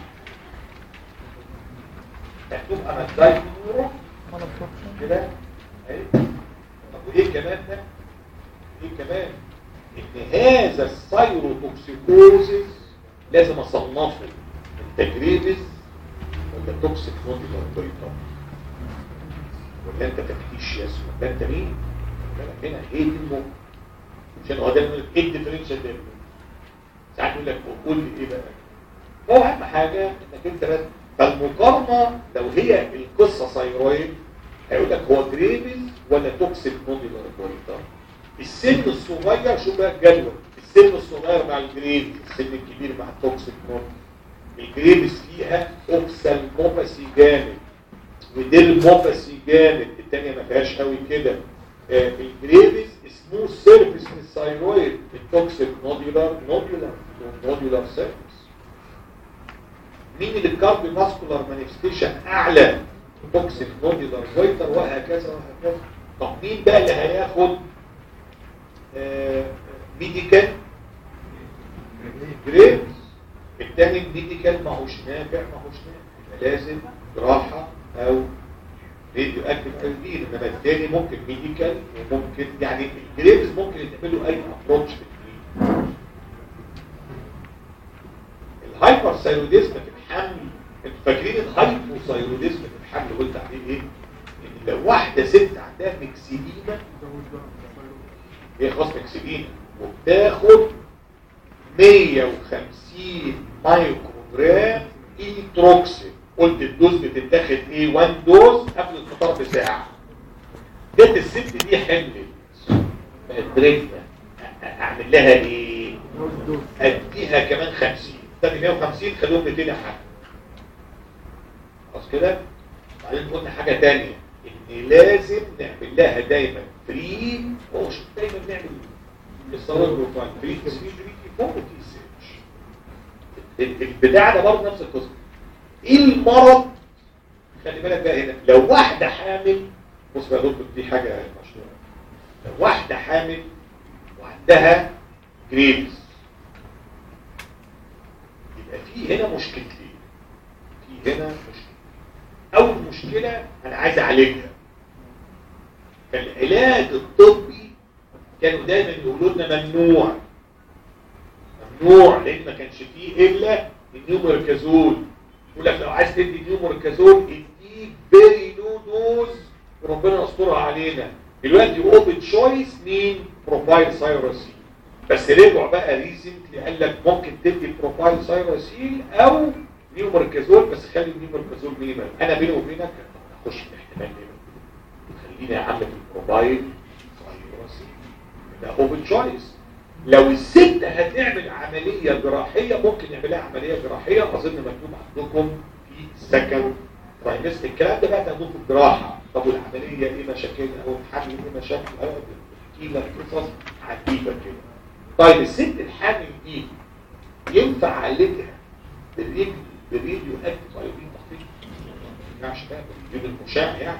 مكتوب انا ازاي نورو كده اهي طب وايه كمان ده ايه كمان ان هذا السايروتوكسيكوزيس لازم اصنفه التجريبس ولا توكسيك نوديولار بويتر ولا انت تفتيش يا اسود ده انت مين؟ هنا ايه دي المهم عشان هو ده ايه الديفرنشال دايجنوز ساعات يقول لك قول لي ايه بقى هو اهم حاجه انك انت بس فالمقارنه لو هي القصه ثيرويد هيقول لك هو جريبز ولا توكسيك نوديولار بوليتر السن الصغير شوف بقى الجدول السن الصغير مع الجريبز السن الكبير مع التوكسيك نوديولار الجريبز فيها اوكسالموباسي جامد وديرموباسي جامد الثانيه ما فيهاش قوي كده آه الجريبز اسمه سيرفيس من الثيرويد التوكسيك نوديولار نوديولار نوديولار سيرفيس مين اللي الكارديو ماسكولار مانيفستيشن اعلى توكسيك نوديولار فويتر وهكذا وهكذا طب مين بقى اللي هياخد ميديكال جريد التاني ميديكال ما هوش نافع ما هوش نافع يبقى لازم جراحة او راديو اكتف تنبيل انما التاني ممكن ميديكال وممكن يعني الجريبز ممكن يتعملوا اي ابروتش في التنبيل الهايبر ثايروديزم في الحمل انتوا فاكرين الهايبوثايروديزم في الحمل قلت عليه ايه؟ ان لو واحده ست عندها مكسيديما هي خلاص مكسيديما وبتاخد 150 مايكرو جرام ايتروكسين قلت الدوز بتتاخد ايه 1 دوز قبل الفطار بساعه جت الست دي حملت بقت بريكنا اعمل لها ايه اديها كمان 50 تاني 150 خلوهم 200 حاجه خلاص كده بعدين قلنا حاجه تانية ان لازم نعمل لها دايما فري هو مش دايما نعمل الصوره بروفايل فري 3 فري 4 وفي سيرش البتاع ده برضه نفس القصه ايه المرض خلي بالك بقى هنا لو واحده حامل بص بقى دكتور دي حاجه مشهوره لو واحده حامل وعندها جريفز يبقى في هنا مشكلتين في هنا مشكله اول مشكله انا عايز اعالجها فالعلاج الطبي كانوا دايما يقولوا لنا ممنوع ممنوع لان ما كانش فيه الا النيومركازول يقول لك لو عايز تدي نيومركازول اديه فيري لو دوز وربنا يسترها علينا دلوقتي اوبن تشويس مين بروفايل سايروسين بس رجعوا بقى ريسنتلي قال لك ممكن تدي بروفايل سايروسين او نيومركازول بس خلي النيومركازول مينيمال انا بيني وبينك اخش في احتمال مينيمال خليني يا عم في البروفايل سايروسين ده اوبن تشويس لو الست هتعمل عملية جراحية ممكن نعملها عملية جراحية أظن مكتوب عندكم في السكن ترايمستر الكلام ده بقى تاخدوه في الجراحة طب والعملية ايه مشاكلها او الحمل ايه مشاكلها احكي لك قصص عجيبة كده طيب الست الحامل دي ينفع اعالجها بالرجل بالراديو اكتف ايودين تخفيف ما ينفعش بقى بالراديو المشع يعني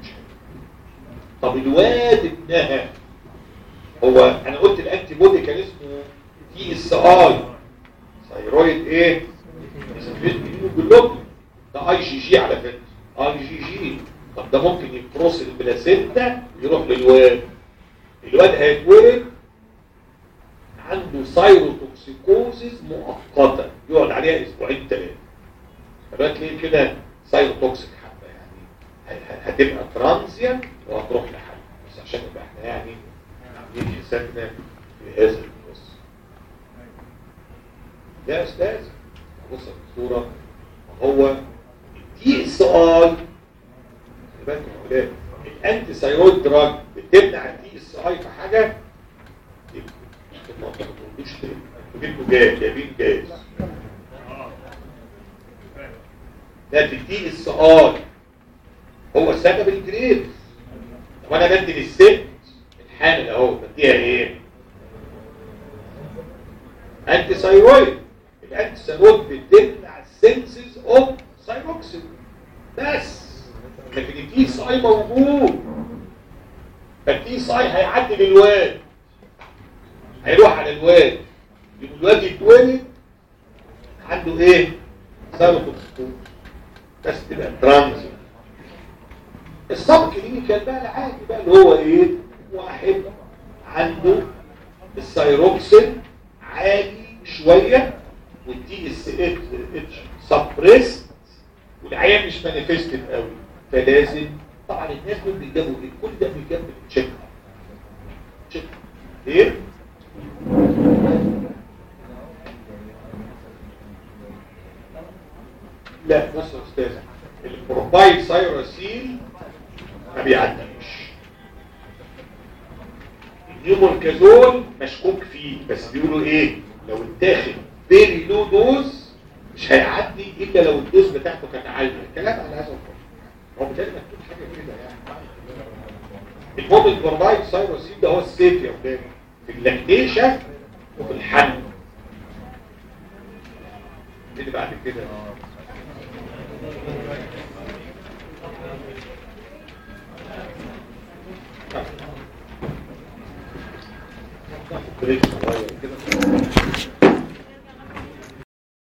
طب الواد ابنها هو انا قلت الانتي بودي كان اسمه تي اس اي ثايرويد ايه جلوبين ده اي جي جي على فكره اي جي جي طب ده ممكن يكروس البلاسينتا يروح للواد الواد هيتولد عنده سايروتوكسيكوزيس مؤقته يقعد عليها اسبوعين ثلاثه فبقى تلاقيه كده سايروتوكسيك حبه يعني هتبقى ترانزيان وهتروح لحل بس عشان يبقى احنا يعني عاملين حسابنا في هذا القصه يا استاذ بص الصوره هو الدي اس اي خلي بالكم يا اولاد الانتي ثايرويد دراج بتمنع الدي اس اي في حاجه ما تقولوش جبتوا جاز جايبين جاز ده في الدي اس اي هو سبب الجريد طب انا بدي للست الحامل اهو بديها ايه انتي ثايرويد الانتي ثايرويد بتمنع السنسز اوف ثايروكسين بس لكن التي اس اي موجود فالتي اس اي هيعدي للواد هيروح على الواد يبقى الواد يتولد عنده ايه ثايروكسين بس تبقى ترانزيت السب كلينيكال بقى العادي بقى اللي هو ايه واحد عنده الثايروكسين عالي شويه والدي اس اتش سبريست والعيان مش مانيفستد قوي فلازم طبعا الناس دول بيجابوا ايه كل ده بيجاب تشيك اب تشيك اب ايه لا بص يا استاذ البروفايل سايروسيل ما بيعديش النيوموركازول مشكوك فيه بس بيقولوا ايه لو اتاخد فيري لو دوز مش هيعدي الا لو الدوز بتاعته كانت عاليه الكلام على هذا الفرق هو بالتالي مكتوب حاجه كده يعني المهم البروفايل سايروسيل ده هو السيف يا ولاد في اللاكتيشن وفي الحمل اللي بعد كده بريك صغير كده